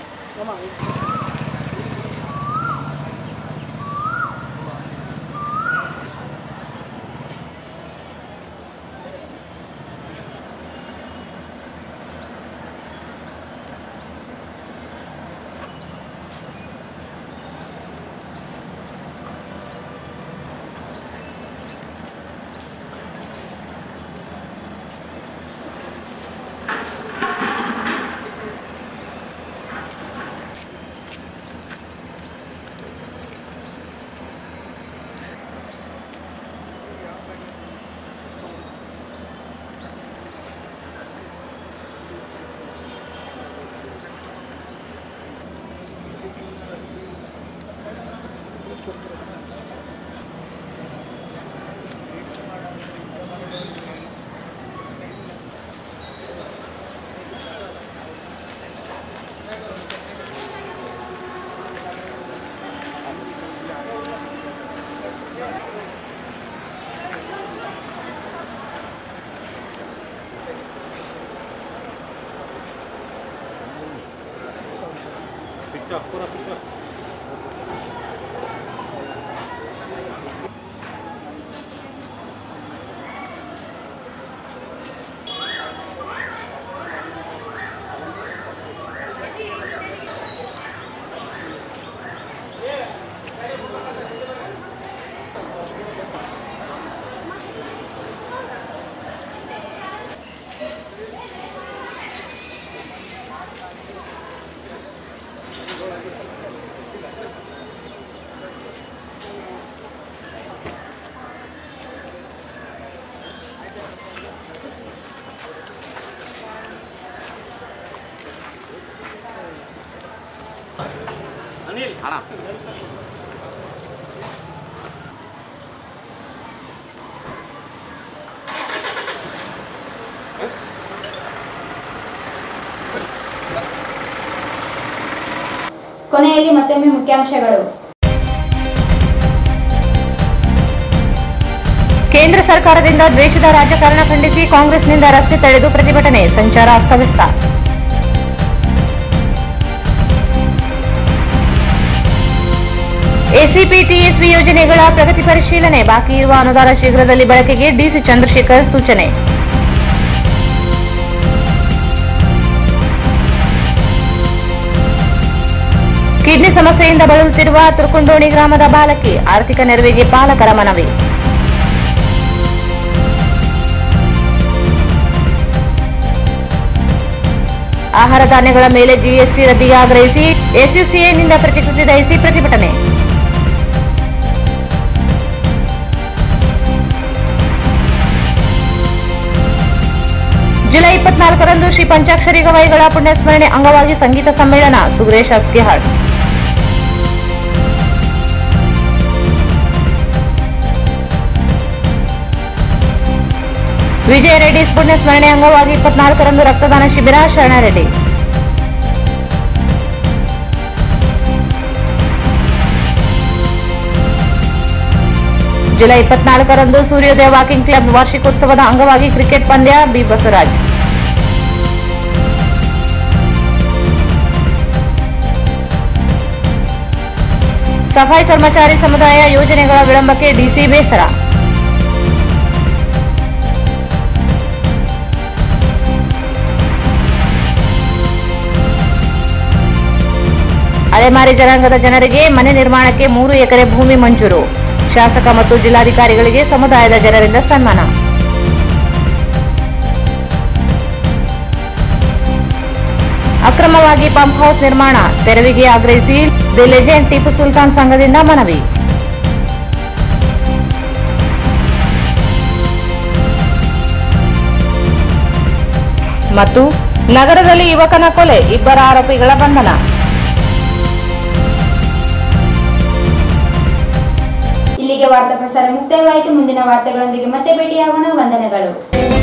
ಕೊನೆಯಲ್ಲಿ ಮತ್ತೊಮ್ಮೆ ಮುಖ್ಯಾಂಶಗಳು ಕೇಂದ್ರ ಸರ್ಕಾರದಿಂದ ದ್ವೇಷದ ರಾಜಕಾರಣ ಖಂಡಿಸಿ ಕಾಂಗ್ರೆಸ್ನಿಂದ ರಸ್ತೆ ತಡೆದು ಪ್ರತಿಭಟನೆ ಸಂಚಾರ ಅಸ್ತವ್ಯಸ್ತ ಎಸಿಪಿ ಟಿಎಸ್ಬಿ ಯೋಜನೆಗಳ ಪ್ರಗತಿ ಪರಿಶೀಲನೆ ಬಾಕಿ ಇರುವ ಅನುದಾನ ಶೀಘ್ರದಲ್ಲಿ ಬಳಕೆಗೆ ಡಿಸಿ ಚಂದ್ರಶೇಖರ್ ಸೂಚನೆ ಕಿಡ್ನಿ ಸಮಸ್ಯೆಯಿಂದ ಬಳಲುತ್ತಿರುವ ತುರ್ಕುಂಡೋಣಿ ಗ್ರಾಮದ ಬಾಲಕಿ ಆರ್ಥಿಕ ನೆರವಿಗೆ ಪಾಲಕರ ಮನವಿ ಆಹಾರ ಧಾನ್ಯಗಳ ಮೇಲೆ ಜಿಎಸ್ಟಿ ರದ್ದಿಗೆ ಆಗ್ರಹಿಸಿ ಎಸ್ಯುಸಿಎನಿಂದ ಪ್ರತಿಕೃತಿ ದಹಿಸಿ ಪ್ರತಿಭಟನೆ ಜುಲೈ ಇಪ್ಪತ್ನಾಲ್ಕರಂದು ಶ್ರೀ ಪಂಚಾಕ್ಷರಿ ಗವಾಯಿಗಳ ಪುಣ್ಯಸ್ಮರಣೆ ಅಂಗವಾಗಿ ಸಂಗೀತ ಸಮ್ಮೇಳನ ಸುರೇಶ್ ಅಸ್ಕಿಹಾಳ್ ವಿಜಯ ರೆಡ್ಡಿ ಪುಣ್ಯಸ್ಮರಣೆ ಅಂಗವಾಗಿ ಇಪ್ಪತ್ನಾಲ್ಕರಂದು ರಕ್ತದಾನ ಶಿಬಿರ ಶರಣರೆಡ್ಡಿ ಜುಲೈ ಇಪ್ಪತ್ನಾಲ್ಕರಂದು ಸೂರ್ಯೋದಯ ವಾಕಿಂಗ್ ಕ್ಲಬ್ ವಾರ್ಷಿಕೋತ್ಸವದ ಅಂಗವಾಗಿ ಕ್ರಿಕೆಟ್ ಪಂದ್ಯ ಬಿ ಬಸವರಾಜ್ ಸಫಾಯಿ ಕರ್ಮಚಾರಿ ಸಮುದಾಯ ಯೋಜನೆಗಳ ವಿಳಂಬಕ್ಕೆ ಡಿಸಿ ಬೇಸರ ಅಲೆಮಾರಿ ಜನಾಂಗದ ಜನರಿಗೆ ಮನೆ ನಿರ್ಮಾಣಕ್ಕೆ ಮೂರು ಎಕರೆ ಭೂಮಿ ಮಂಜೂರು ಶಾಸಕ ಮತ್ತು ಜಿಲ್ಲಾಧಿಕಾರಿಗಳಿಗೆ ಸಮುದಾಯದ ಜನರಿಂದ ಸನ್ಮಾನ ಅಕ್ರಮವಾಗಿ ಪಂಪ್ ಹೌಸ್ ನಿರ್ಮಾಣ ತೆರವಿಗೆ ಆಗ್ರಹಿಸಿ ದಿ ಲೆಜೆಂಡ್ ಟಿಪ್ಪು ಸುಲ್ತಾನ್ ಸಂಘದಿಂದ ಮನವಿ ಮತ್ತು ನಗರದಲ್ಲಿ ಯುವಕನ ಕೊಲೆ ಇಬ್ಬರ ಆರೋಪಿಗಳ ಬಂಧನ ಇಲ್ಲಿಗೆ ವಾರ್ತಾ ಪ್ರಸಾರ ಮುಕ್ತಾಯವಾಯಿತು ಮುಂದಿನ ವಾರ್ತೆಗಳೊಂದಿಗೆ ಮತ್ತೆ ಭೇಟಿಯಾಗೋಣ ವಂದನೆಗಳು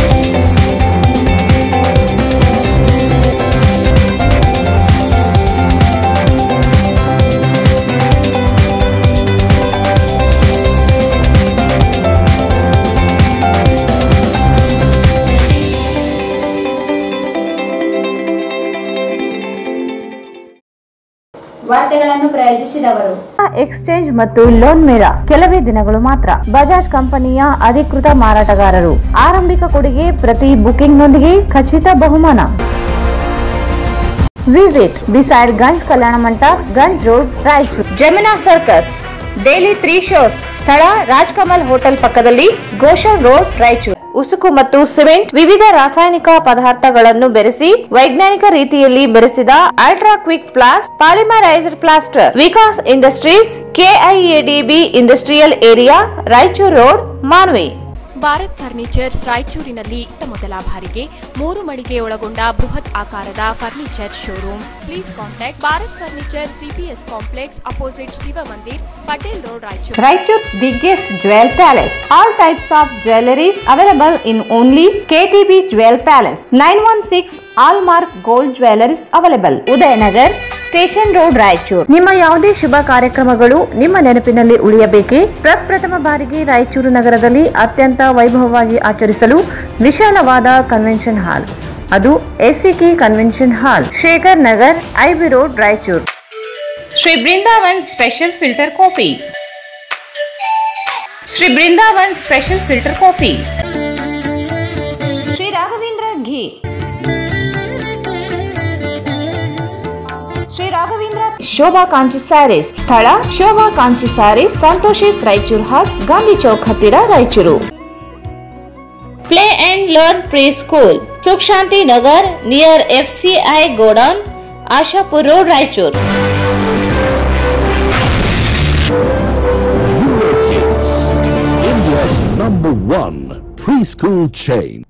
ವಾರ್ತೆಗಳನ್ನು ಪ್ರಾಯೋಜಿಸಿದವರು ಎಕ್ಸ್ಚೇಂಜ್ ಮತ್ತು ಲೋನ್ ಮೇಳ ಕೆಲವೇ ದಿನಗಳು ಮಾತ್ರ ಬಜಾಜ್ ಕಂಪನಿಯ ಅಧಿಕೃತ ಮಾರಾಟಗಾರರು ಆರಂಭಿಕ ಕೊಡುಗೆ ಪ್ರತಿ ಬುಕಿಂಗ್ನೊಂದಿಗೆ ಖಚಿತ ಬಹುಮಾನ ವಿಸಿಟ್ ಬಿಸೈಡ್ ಗಂಜ್ ಕಲ್ಯಾಣ ಮಂಟಪ Ganj road Raichur ಜಮಿನಾ circus daily three shows ಸ್ಥಳ ರಾಜ್ಕಮಲ್ ಹೋಟೆಲ್ ಪಕ್ಕದಲ್ಲಿ ಗೋಶಲ್ ರೋಡ್ ರಾಯಚೂರು ಉಸುಕು ಮತ್ತು ಸಿಮೆಂಟ್ ವಿವಿಧ ರಾಸಾಯನಿಕ ಪದಾರ್ಥಗಳನ್ನು ಬೆರೆಸಿ ವೈಜ್ಞಾನಿಕ ರೀತಿಯಲ್ಲಿ ಬೆರೆಸಿದ ultra quick plast polymerised plaster Vikas industries KIADB industrial area Raichur road Manvi Bharat furnitures ರಾಯಚೂರಿನಲ್ಲಿ ಇತ್ತ ಮೊದಲ ಬಾರಿಗೆ ಮೂರು ಮಳಿಗೆ ಒಳಗೊಂಡ ಬೃಹತ್ ಆಕಾರದ furniture showroom please contact Bharat furniture CPS complex opposite Shiva Mandir Patel road Raichur Raichur's biggest jewel palace. All types of jewelries available in only KTB Jewel Palace. 916 Allmark Gold Jewelries available. Udayanagar station road Raichur ನಿಮ್ಮ ಯಾವುದೇ ಶುಭ ಕಾರ್ಯಕ್ರಮಗಳು ನಿಮ್ಮ ನೆನಪಿನಲ್ಲಿ ಉಳಿಯಬೇಕೇ ಪ್ರಪ್ರಥಮ ಬಾರಿಗೆ ರಾಯಚೂರು ನಗರದಲ್ಲಿ ಅತ್ಯಂತ ವೈಭವವಾಗಿ ಆಚರಿಸಲು ವಿಶಾಲವಾದ ಕನ್ವೆನ್ಷನ್ ಹಾಲ್ ಅದು ACK convention hall Shekhar Nagar IB road Raichur Shri Brindavan special filter coffee Shri Brindavan special filter coffee Shri Raghavendra ghee Shri Raghavendra Shobha Kanchi sarees ಸ್ಥಳ ಶೋಭಾ ಕಾಂಚಿ ಸ್ಯಾರೀಸ್ ಸಂತೋಷಿಸ್ ರಾಯಚೂರು ಹಾಟ್ ಗಾಂಧಿ ಚೌಕ್ ಹತ್ತಿರ Raichur play and learn pre school Sukh Shanti Nagar near F C I godown Ashapur road Raichur India's number one preschool chain.